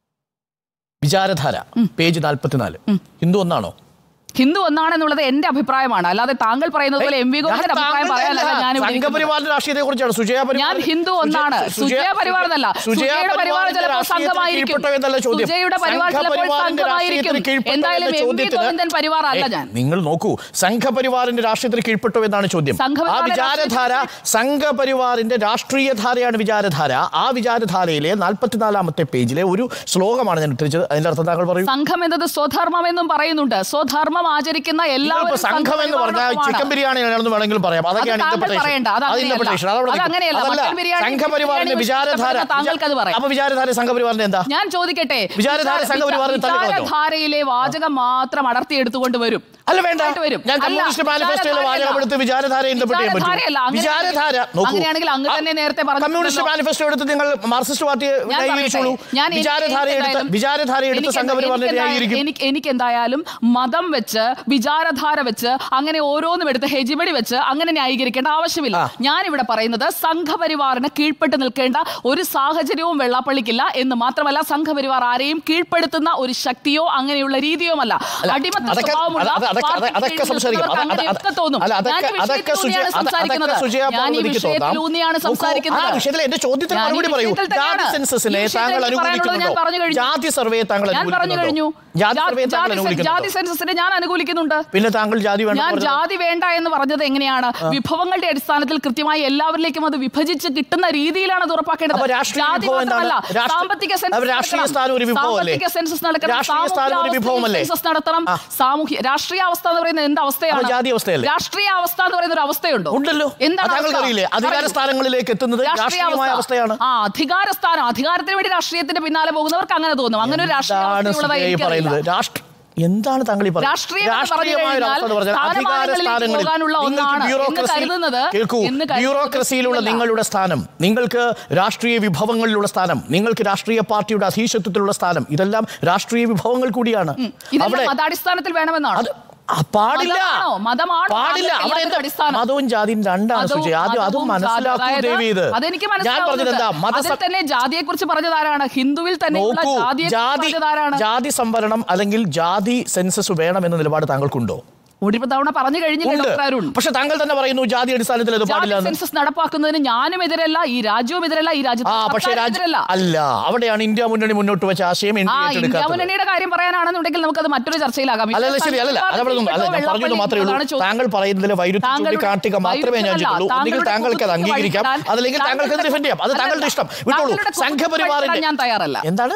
Speaker 2: വിചാരധാര പേജ് നാൽപ്പത്തിനാല് ഹിന്ദു ഒന്നാണോ
Speaker 4: ഹിന്ദു ഒന്നാണെന്നുള്ളത് എന്റെ അഭിപ്രായമാണ് അല്ലാതെ താങ്കൾ പറയുന്നത് പോലെ എം വി ഗോവിന്ദന്റെ അഭിപ്രായം പറയാനല്ല ഞാൻ ഇവിടെ ഇരിക്കുന്നത്.
Speaker 2: സംഘപരിവാറിന്റെ രാഷ്ട്രീയത്തെ കുറിച്ചാണ് സുജയ പരിവാർ-
Speaker 4: ഞാൻ ഹിന്ദു ഒന്നാണ്
Speaker 2: സുജയ-
Speaker 4: സുജയ പരിവാർ എന്നല്ല
Speaker 2: സുജയ
Speaker 4: സുജയുടെ പരിവാർ
Speaker 2: പരിവാറിന്റെ
Speaker 4: ചിലപ്പോൾ
Speaker 2: രാഷ്ട്രീയത്തിന്
Speaker 4: സംഘമായിരിക്കും
Speaker 2: കീഴ്പ്പെട്ടോ എന്നല്ല ചോദ്യം.
Speaker 4: സുജയുടെ പരിവാർ ചിലപ്പോൾ
Speaker 2: സംഘപരിവാറിന്റെ
Speaker 4: സംഘമായിരിക്കും
Speaker 2: രാഷ്ട്രീയത്തിന് കീഴ്പ്പെട്ടോ
Speaker 4: എന്തായാലും
Speaker 2: എന്ന
Speaker 4: എം വി
Speaker 2: ചോദ്യത്തിന്
Speaker 4: ഗോവിന്ദൻ പരിവാർ അല്ല
Speaker 2: ഏയ്,
Speaker 4: ഞാൻ
Speaker 2: നിങ്ങൾ നോക്കൂ സംഘപരിവാറിന്റെ രാഷ്ട്രീയത്തിന് കീഴ്പ്പെട്ടോ എന്നാണ് ചോദ്യം ആ
Speaker 4: സംഘപരിവാറിന്റെ
Speaker 2: വിചാരധാര സംഘപരിവാറിന്റെ രാഷ്ട്രീയ ധാരയാണ് വിചാരധാര ആ വിചാരധാരയിലെ നാൽപ്പത്തിനാലാമത്തെ പേജിലെ ഒരു ശ്ലോകമാണ് ഞാൻ ഉദ്ധരിച്ചത് അതിന്റെ അർത്ഥം താങ്കൾ പറയൂ
Speaker 4: സംഘം എന്നത് സ്വധർമ്മം എന്നും പറയുന്നുണ്ട് സ്വധർമ്മം ആചരിക്കുന്ന എല്ലാവരും
Speaker 2: നിങ്ങളിപ്പോ സംഘം എന്ന് പറഞ്ഞാൽ
Speaker 4: സംഘപരിവാറിനൊപ്പമാണ്.
Speaker 2: ചിക്കൻ ബിരിയാണി ആണെന്ന് വേണമെങ്കിലും പറയാം അതൊക്കെയാണ്
Speaker 4: അത് താങ്കൾ
Speaker 2: interpretation.
Speaker 4: പറയണ്ട. അത്
Speaker 2: അത്
Speaker 4: അങ്ങനെയല്ല.
Speaker 2: interpretation. അതവിടെ
Speaker 4: അത്
Speaker 2: നിൽക്കും.
Speaker 4: അങ്ങനെയല്ല.
Speaker 2: അതല്ല.
Speaker 4: മട്ടൻ ബിരിയാണി,
Speaker 2: സംഘപരിവാറിന്റെ
Speaker 4: ബിരിയാണി
Speaker 2: വിചാരധാര
Speaker 4: ഇഷ്ടപ്പെടുന്ന താങ്കൾക്കത് പറയാം.
Speaker 2: അപ്പൊ വിചാരധാര സംഘപരിവാറിന്റെ എന്താ
Speaker 4: ഞാൻ ചോദിക്കട്ടെ
Speaker 2: വിചാരധാര സംഘപരിവാറിന് തള്ളിക്കളഞ്ഞോ?
Speaker 4: വിചാരധാരയിലെ വാചകം മാത്രം അടർത്തിയെടുത്തുകൊണ്ട് വരും
Speaker 2: അല്ല വേണ്ട
Speaker 4: ആയിട്ട് വരും.
Speaker 2: ഞാൻ
Speaker 4: അല്ല,
Speaker 2: കമ്മ്യൂണിസ്റ്റ് മാനിഫെസ്റ്റോയിലെ
Speaker 4: വിചാരധാരയല്ല.
Speaker 2: വാചകം എടുത്ത് വിചാരധാര ഇന്റർപ്രറ്റ് ചെയ്യാൻ
Speaker 4: വിചാരധാരയല്ല.
Speaker 2: പറ്റും
Speaker 4: അങ്ങനെ-
Speaker 2: വിചാരധാര നോക്കൂ
Speaker 4: അങ്ങനെയാണെങ്കിൽ അങ്ങ്
Speaker 2: ആ,
Speaker 4: തന്നെ നേരത്തെ പറഞ്ഞിട്ടുണ്ടല്ലോ.
Speaker 2: കമ്മ്യൂണിസ്റ്റ് മാനിഫെസ്റ്റോ എടുത്ത് നിങ്ങൾ മാർക്സിസ്റ്റ് പാർട്ടിയെ
Speaker 4: ഞാൻ
Speaker 2: ന്യായീകരിച്ചോളൂ
Speaker 4: പറയട്ടെ. ഞാൻ എനിക്ക്
Speaker 2: വിചാരധാര എടുത്ത്
Speaker 4: എന്തായാലും-
Speaker 2: വിചാരധാര എടുത്ത്
Speaker 4: എനിക്ക്
Speaker 2: സംഘപരിവാറിനെ
Speaker 4: എനിക്ക്
Speaker 2: ന്യായീകരിക്കും
Speaker 4: എനിക്ക് എനിക്ക് എന്തായാലും മതം വെച്ച് വിചാരധാര വെച്ച് അങ്ങനെ ഓരോന്നും എടുത്ത് ഹെജിമടി വെച്ച് അങ്ങനെ ന്യായീകരിക്കേണ്ട ആവശ്യമില്ല ഞാൻ ഇവിടെ പറയുന്നത് സംഘപരിവാറിന് കീഴ്പ്പെട്ട് നിൽക്കേണ്ട ഒരു സാഹചര്യവും വെള്ളാപ്പള്ളിക്കില്ല എന്ന് മാത്രമല്ല സംഘപരിവാർ ആരെയും കീഴ്പ്പെടുത്തുന്ന ഒരു ശക്തിയോ അങ്ങനെയുള്ള രീതിയോമല്ല അടിമത്ത
Speaker 2: അതൊക്കെ-
Speaker 4: സ്വഭാവമുള്ള
Speaker 2: അത് അതൊക്കെ-
Speaker 4: പാർട്ടിക്ക്
Speaker 2: അതൊക്കെ
Speaker 4: കീഴിൽ
Speaker 2: സംസാരിക്കാം.
Speaker 4: നിൽക്കുന്നവർക്ക്
Speaker 2: അത് അത്
Speaker 4: അങ്ങനെയൊക്കെ തോന്നും
Speaker 2: അല്ല, അതൊക്കെ-
Speaker 4: ഞാൻ ഈ
Speaker 2: അതൊക്കെ സുജയ-
Speaker 4: വിഷയത്തിലൂന്നിയാണ്
Speaker 2: അത് അതൊക്കെ
Speaker 4: സംസാരിക്കുന്നത്
Speaker 2: സുജയ
Speaker 4: ഞാൻ ഈ
Speaker 2: പാർവതിക്ക് തോന്നാം.
Speaker 4: വിഷയത്തിലൂന്നിയാണ്
Speaker 2: നോക്കൂ,
Speaker 4: സംസാരിക്കുന്നത്
Speaker 2: ആ വിഷയത്തിൽ എന്റെ ചോദ്യത്തിന്
Speaker 4: ഞാൻ ഈ
Speaker 2: മറുപടി പറയൂ
Speaker 4: വിഷയത്തിൽ
Speaker 2: ജാതി
Speaker 4: തന്നെയാണ്.
Speaker 2: സെൻസസിനെ
Speaker 4: ഈ വിഷയത്തിൽ
Speaker 2: താങ്കൾ
Speaker 4: എനിക്ക് പറയാനുള്ളത് ഞാൻ പറഞ്ഞു
Speaker 2: അനുകൂലിക്കുന്നുണ്ടോ
Speaker 4: കഴിഞ്ഞു.
Speaker 2: ജാതി സർവേ താങ്കൾ
Speaker 4: ഞാൻ പറഞ്ഞു കഴിഞ്ഞു
Speaker 2: അനുകൂലിക്കുന്നുണ്ടോ ജാതി സർവേ താങ്കൾ
Speaker 4: ജാതി സെൻ- ജാതി
Speaker 2: അനുകൂലിക്കുന്നുണ്ടോ
Speaker 4: സെൻസസിനെ ഞാൻ അനുകൂലിക്കുന്നുണ്ട്
Speaker 2: പിന്നെ താങ്കൾ ജാതി വേണ്ട
Speaker 4: ഞാൻ ജാതി വേണ്ട എന്ന് പറഞ്ഞത് എങ്ങനെയാണ് വിഭവങ്ങളുടെ അടിസ്ഥാനത്തിൽ കൃത്യമായി എല്ലാവരിലേക്കും അത് വിഭജിച്ച് കിട്ടുന്ന രീതിയിലാണ് അത് ഉറപ്പാക്കേണ്ടത്
Speaker 2: അപ്പൊ രാഷ്ട്രീയ
Speaker 4: ജാതി
Speaker 2: വിഭവം എന്താണ്?
Speaker 4: മാത്രമല്ല,
Speaker 2: രാഷ്ട്രീയ-
Speaker 4: സാമ്പത്തിക
Speaker 2: അപ്പൊ
Speaker 4: സെൻസസ്
Speaker 2: രാഷ്ട്രീയ
Speaker 4: നടത്തണം.
Speaker 2: സ്ഥാനം ഒരു വിഭവമല്ലേ?
Speaker 4: സാമ്പത്തിക സെൻസസ് നടക്കണം
Speaker 2: രാഷ്ട്രീയ സ്ഥാനം ഒരു
Speaker 4: സാമൂഹ്യ
Speaker 2: വിഭവമല്ലേ?
Speaker 4: സെൻസസ് നടത്തണം സാമൂഹ്യ രാഷ്ട്രീയ അവസ്ഥ എന്ന് പറയുന്നത് എന്ത് അവസ്ഥയാണ്
Speaker 2: അപ്പൊ ജാതി അവസ്ഥയല്ലേ?
Speaker 4: രാഷ്ട്രീയ അവസ്ഥ എന്ന് പറയുന്ന ഒരു അവസ്ഥയുണ്ടോ
Speaker 2: ഉണ്ടല്ലോ
Speaker 4: എന്താണ്
Speaker 2: അത് താങ്കൾക്ക്
Speaker 4: അവസ്ഥ?
Speaker 2: അറിയില്ലേ അധികാര
Speaker 4: പറയൂ.
Speaker 2: സ്ഥാനങ്ങളിലേക്ക് എത്തുന്നത് രാഷ്ട്രീയമായ അവസ്ഥയാണ്
Speaker 4: ആ അധികാര സ്ഥാനം അധികാരത്തിന് വേണ്ടി രാഷ്ട്രീയത്തിന്റെ പിന്നാലെ പോകുന്നവർക്ക് അങ്ങനെ തോന്നും അങ്ങനെ ഒരു രാഷ്ട്രീയ
Speaker 2: എന്താണ്
Speaker 4: അവസ്ഥയുള്ളതായി
Speaker 2: സുജയ്
Speaker 4: എനിക്കറിയില്ല.
Speaker 2: പറയുന്നത് രാഷ്ട്ര എന്താണ് താങ്കൾ ഈ പറയുന്നത്?
Speaker 4: രാഷ്ട്രീയം എന്ന്
Speaker 2: രാഷ്ട്രീയമായ ഒരു അവസ്ഥ എന്ന് പറഞ്ഞാൽ
Speaker 4: പറഞ്ഞു
Speaker 2: അധികാര
Speaker 4: കഴിഞ്ഞാൽ
Speaker 2: സ്ഥാനങ്ങളിൽ
Speaker 4: പോകാനുള്ള
Speaker 2: നിങ്ങൾക്ക്
Speaker 4: ഒന്നാണ് എന്ന്
Speaker 2: ബ്യൂറോക്രസി
Speaker 4: കരുതുന്നത്
Speaker 2: കേൾക്കൂ
Speaker 4: എന്ന് കരുതുന്നത്
Speaker 2: ബ്യൂറോക്രസിയിലുള്ള
Speaker 4: ശരിയല്ല.
Speaker 2: നിങ്ങളുടെ സ്ഥാനം നിങ്ങൾക്ക് രാഷ്ട്രീയ വിഭവങ്ങളിലുള്ള സ്ഥാനം നിങ്ങൾക്ക് രാഷ്ട്രീയ പാർട്ടിയുടെ അധീശത്വത്തിലുള്ള സ്ഥാനം ഇതെല്ലാം രാഷ്ട്രീയ വിഭവങ്ങൾ കൂടിയാണ്
Speaker 4: ഇതെല്ലാം മതാടിസ്ഥാനത്തിൽ വേണമെന്നാണ്
Speaker 2: അത് ആ, പാടില്ല
Speaker 4: മതമാണോ? മതമാണോ
Speaker 2: പാടില്ല
Speaker 4: താങ്കൾക്ക്
Speaker 2: അവിടെ
Speaker 4: എല്ലാത്തിനും അടിസ്ഥാനം?
Speaker 2: മതവും ജാതിയും രണ്ടാണ്
Speaker 4: മതവും-
Speaker 2: സുജയ് ആദ്യം അതും
Speaker 4: മതവും
Speaker 2: മനസ്സിലാക്കൂ
Speaker 4: അതായത്
Speaker 2: ദേവി ഇത്
Speaker 4: അതെനിക്ക്
Speaker 2: ഞാൻ പറഞ്ഞത് എന്താ
Speaker 4: മനസ്സിലാവുന്നുണ്ട്. അതിൽ
Speaker 2: മത
Speaker 4: തന്നെ ജാതിയെ കുറിച്ച് പറഞ്ഞതാരാണ് ഹിന്ദുവിൽ തന്നെ
Speaker 2: നോക്കൂ
Speaker 4: ജാതിയെ
Speaker 2: ജാതി
Speaker 4: പറഞ്ഞതാരാണ്
Speaker 2: ജാതി സംവരണം അല്ലെങ്കിൽ ജാതി സെൻസസ് വേണം എന്ന നിലപാട് താങ്കൾക്കുണ്ടോ
Speaker 4: ഒരു തവണ പറഞ്ഞു കഴിഞ്ഞില്ല
Speaker 2: ഉണ്ട്
Speaker 4: ഡോക്ടർ അരുൺ
Speaker 2: പക്ഷെ താങ്കൾ തന്നെ പറയുന്നു ജാതി അടിസ്ഥാനത്തിൽ അത്
Speaker 4: ജാതി
Speaker 2: പാടില്ല എന്ന്.
Speaker 4: സെൻസസ് നടപ്പാക്കുന്നതിന് ഞാനും എതിരല്ല ഈ രാജ്യവും എതിരല്ല ഈ
Speaker 2: ആ
Speaker 4: രാജ്യത്തെ
Speaker 2: പക്ഷേ
Speaker 4: സർക്കാരും
Speaker 2: രാജ്യ
Speaker 4: എതിരല്ല
Speaker 2: അല്ല അവിടെയാണ് ഇന്ത്യ മുന്നണി മുന്നോട്ട് വെച്ച ആശയം
Speaker 4: ആ
Speaker 2: ഇന്ത്യ
Speaker 4: ഇന്ത്യ
Speaker 2: ഏറ്റെടുക്കാത്തത്
Speaker 4: മുന്നണിയുടെ കാര്യം പറയാനാണെന്നുണ്ടെങ്കിൽ നമുക്കത് മറ്റൊരു ചർച്ചയിലാകാം
Speaker 2: അല്ലല്ല ശരി അല്ലല്ല അതവിടെ നിന്നും- അല്ല ഞാൻ പറഞ്ഞത് മാത്രമേ ഉള്ളൂ താങ്കൾ പറയുന്നതിൽ വൈരുദ്ധ്യം
Speaker 4: താങ്കളുടെ
Speaker 2: ചൂണ്ടിക്കാട്ടുക മാത്രമേ ഞാൻ
Speaker 4: വൈരുദ്ധ്യമല്ല,
Speaker 2: ചെയ്തുള്ളൂ ഒന്നുകിൽ
Speaker 4: താങ്കളുടെ
Speaker 2: താങ്കൾക്ക് അത് അംഗീകരിക്കാം
Speaker 4: വഴിപ്പെടാൻ-
Speaker 2: അതല്ലെങ്കിൽ താങ്കൾക്ക് അത് ഡിഫെൻഡ് ചെയ്യാം അത് താങ്കളുടെ ഇഷ്ടം വിട്ടോളൂ
Speaker 4: താങ്കളുടെ
Speaker 2: സംഘപരിവാറിന്റെ
Speaker 4: ഞാൻ തയ്യാറല്ല
Speaker 2: എന്താണ്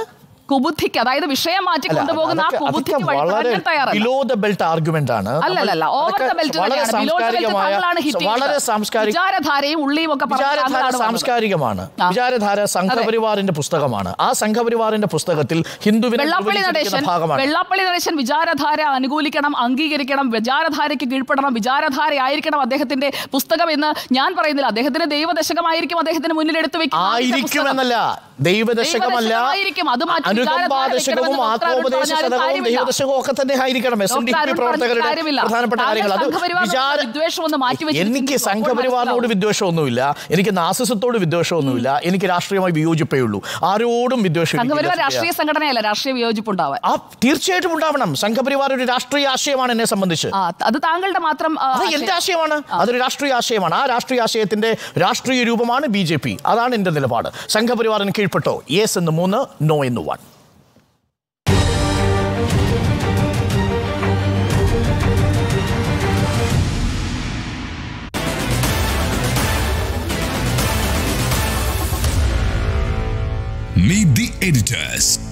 Speaker 4: കുബുദ്ധിക്ക് അതായത് വിഷയം മാറ്റി
Speaker 2: അല്ല,
Speaker 4: കൊണ്ടുപോകുന്ന ആ
Speaker 2: അതൊക്കെ-
Speaker 4: കുബുദ്ധിക്ക്
Speaker 2: അതൊക്കെ വളരെ
Speaker 4: വഴിപറയാൻ തയ്യാറല്ല
Speaker 2: ബിലോ ദ ബെൽറ്റ് ആർഗ്യുമെന്റ് ആണ്
Speaker 4: അല്ലല്ല
Speaker 2: നമ്മൾ
Speaker 4: ഓവർ ദ
Speaker 2: അതൊക്കെ
Speaker 4: ബെൽറ്റ്
Speaker 2: വളരെ
Speaker 4: തന്നെയാണ് ബിലോ ദ ബെൽറ്റ്
Speaker 2: സാംസ്കാരികമായ
Speaker 4: താങ്കളാണ് ഹിറ്റ് ചെയ്തത്.
Speaker 2: വളരെ സാംസ്കാരിക
Speaker 4: വിചാരധാരയും ഉള്ളിയും ഒക്കെ പറഞ്ഞ
Speaker 2: വിചാരധാര
Speaker 4: താങ്കളാണ് വന്നത്.
Speaker 2: സാംസ്കാരികമാണ്
Speaker 4: ആ.
Speaker 2: വിചാരധാര സംഘപരിവാറിന്റെ പുസ്തകമാണ് ആ സംഘപരിവാറിന്റെ പുസ്തകത്തിൽ ഹിന്ദുവിനെ
Speaker 4: വെള്ളാപ്പള്ളി
Speaker 2: നിർവചിച്ചിരിക്കുന്ന
Speaker 4: നടേശൻ
Speaker 2: ഭാഗമാണ്
Speaker 4: വെള്ളാപ്പള്ളി നടേശൻ വിചാരധാര അനുകൂലിക്കണം അംഗീകരിക്കണം വിചാരധാരയ്ക്ക് കീഴ്പ്പെടണം വിചാരധാര ആയിരിക്കണം അദ്ദേഹത്തിന്റെ പുസ്തകം എന്ന് ഞാൻ പറയുന്നില്ല അദ്ദേഹത്തിന്റെ ദൈവദശകമായിരിക്കും അദ്ദേഹത്തിന് മുന്നിൽ എടുത്തു വെക്കുന്ന ആദ്യത്തെ പുസ്തകം.
Speaker 2: ആയിരിക്കുമെന്നല്ല ദൈവദശകമല്ല
Speaker 4: ദൈവദശകമായിരിക്കും. അത് മാറ്റി
Speaker 2: അനുകമ്പാദശകവും
Speaker 4: വിചാരധാര
Speaker 2: ആത്മോപദേശ
Speaker 4: വെക്കണമെന്ന്
Speaker 2: ശതകവും
Speaker 4: കാര്യമില്ല.
Speaker 2: ദൈവദശകവും ഒക്കെ തന്നെ ആയിരിക്കണം S N D
Speaker 4: doctor
Speaker 2: P
Speaker 4: Arun
Speaker 2: പ്രവർത്തകരുടെ
Speaker 4: പറഞ്ഞ കാര്യമില്ല.
Speaker 2: പ്രധാനപ്പെട്ട
Speaker 4: താങ്കൾ
Speaker 2: കാര്യങ്ങൾ അത്
Speaker 4: സംഘപരിവാറിനോട്
Speaker 2: വിചാര
Speaker 4: വിദ്വേഷം ഒന്ന് മാറ്റി വെച്ചിരിക്കുന്നു.
Speaker 2: എനിക്ക്
Speaker 4: അപ്പോൾ
Speaker 2: സംഘപരിവാറിനോട്
Speaker 4: മനസ്സിലാവും.
Speaker 2: വിദ്വേഷമൊന്നുമില്ല എനിക്ക് നാസിസത്തോട് വിദ്വേഷമൊന്നുമില്ല എനിക്ക് രാഷ്ട്രീയമായി വിയോജിപ്പേ ഉള്ളൂ ആരോടും വിദ്വേഷം
Speaker 4: സംഘപരിവാർ
Speaker 2: എനിക്കില്ല.
Speaker 4: രാഷ്ട്രീയ സംഘടനയല്ല രാഷ്ട്രീയ വിയോജിപ്പുണ്ടാവാൻ
Speaker 2: ആ തീർച്ചയായിട്ടും ഉണ്ടാവണം സംഘപരിവാർ ഒരു രാഷ്ട്രീയ ആശയമാണ് എന്നെ സംബന്ധിച്ച്
Speaker 4: ആ, അത് താങ്കളുടെ മാത്രം ആ,
Speaker 2: അത് എന്റെ ആശയമാണ് അതൊരു രാഷ്ട്രീയ ആശയമാണ് ആ രാഷ്ട്രീയ ആശയത്തിന്റെ രാഷ്ട്രീയ രൂപമാണ് ബി ജെ പി അതാണ് എന്റെ നിലപാട് സംഘപരിവാറിന് കീഴ്പ്പെട്ടോ യെസ് എന്ന് മൂന്ന് നോ എന്ന് വൺ
Speaker 5: Meet the editors.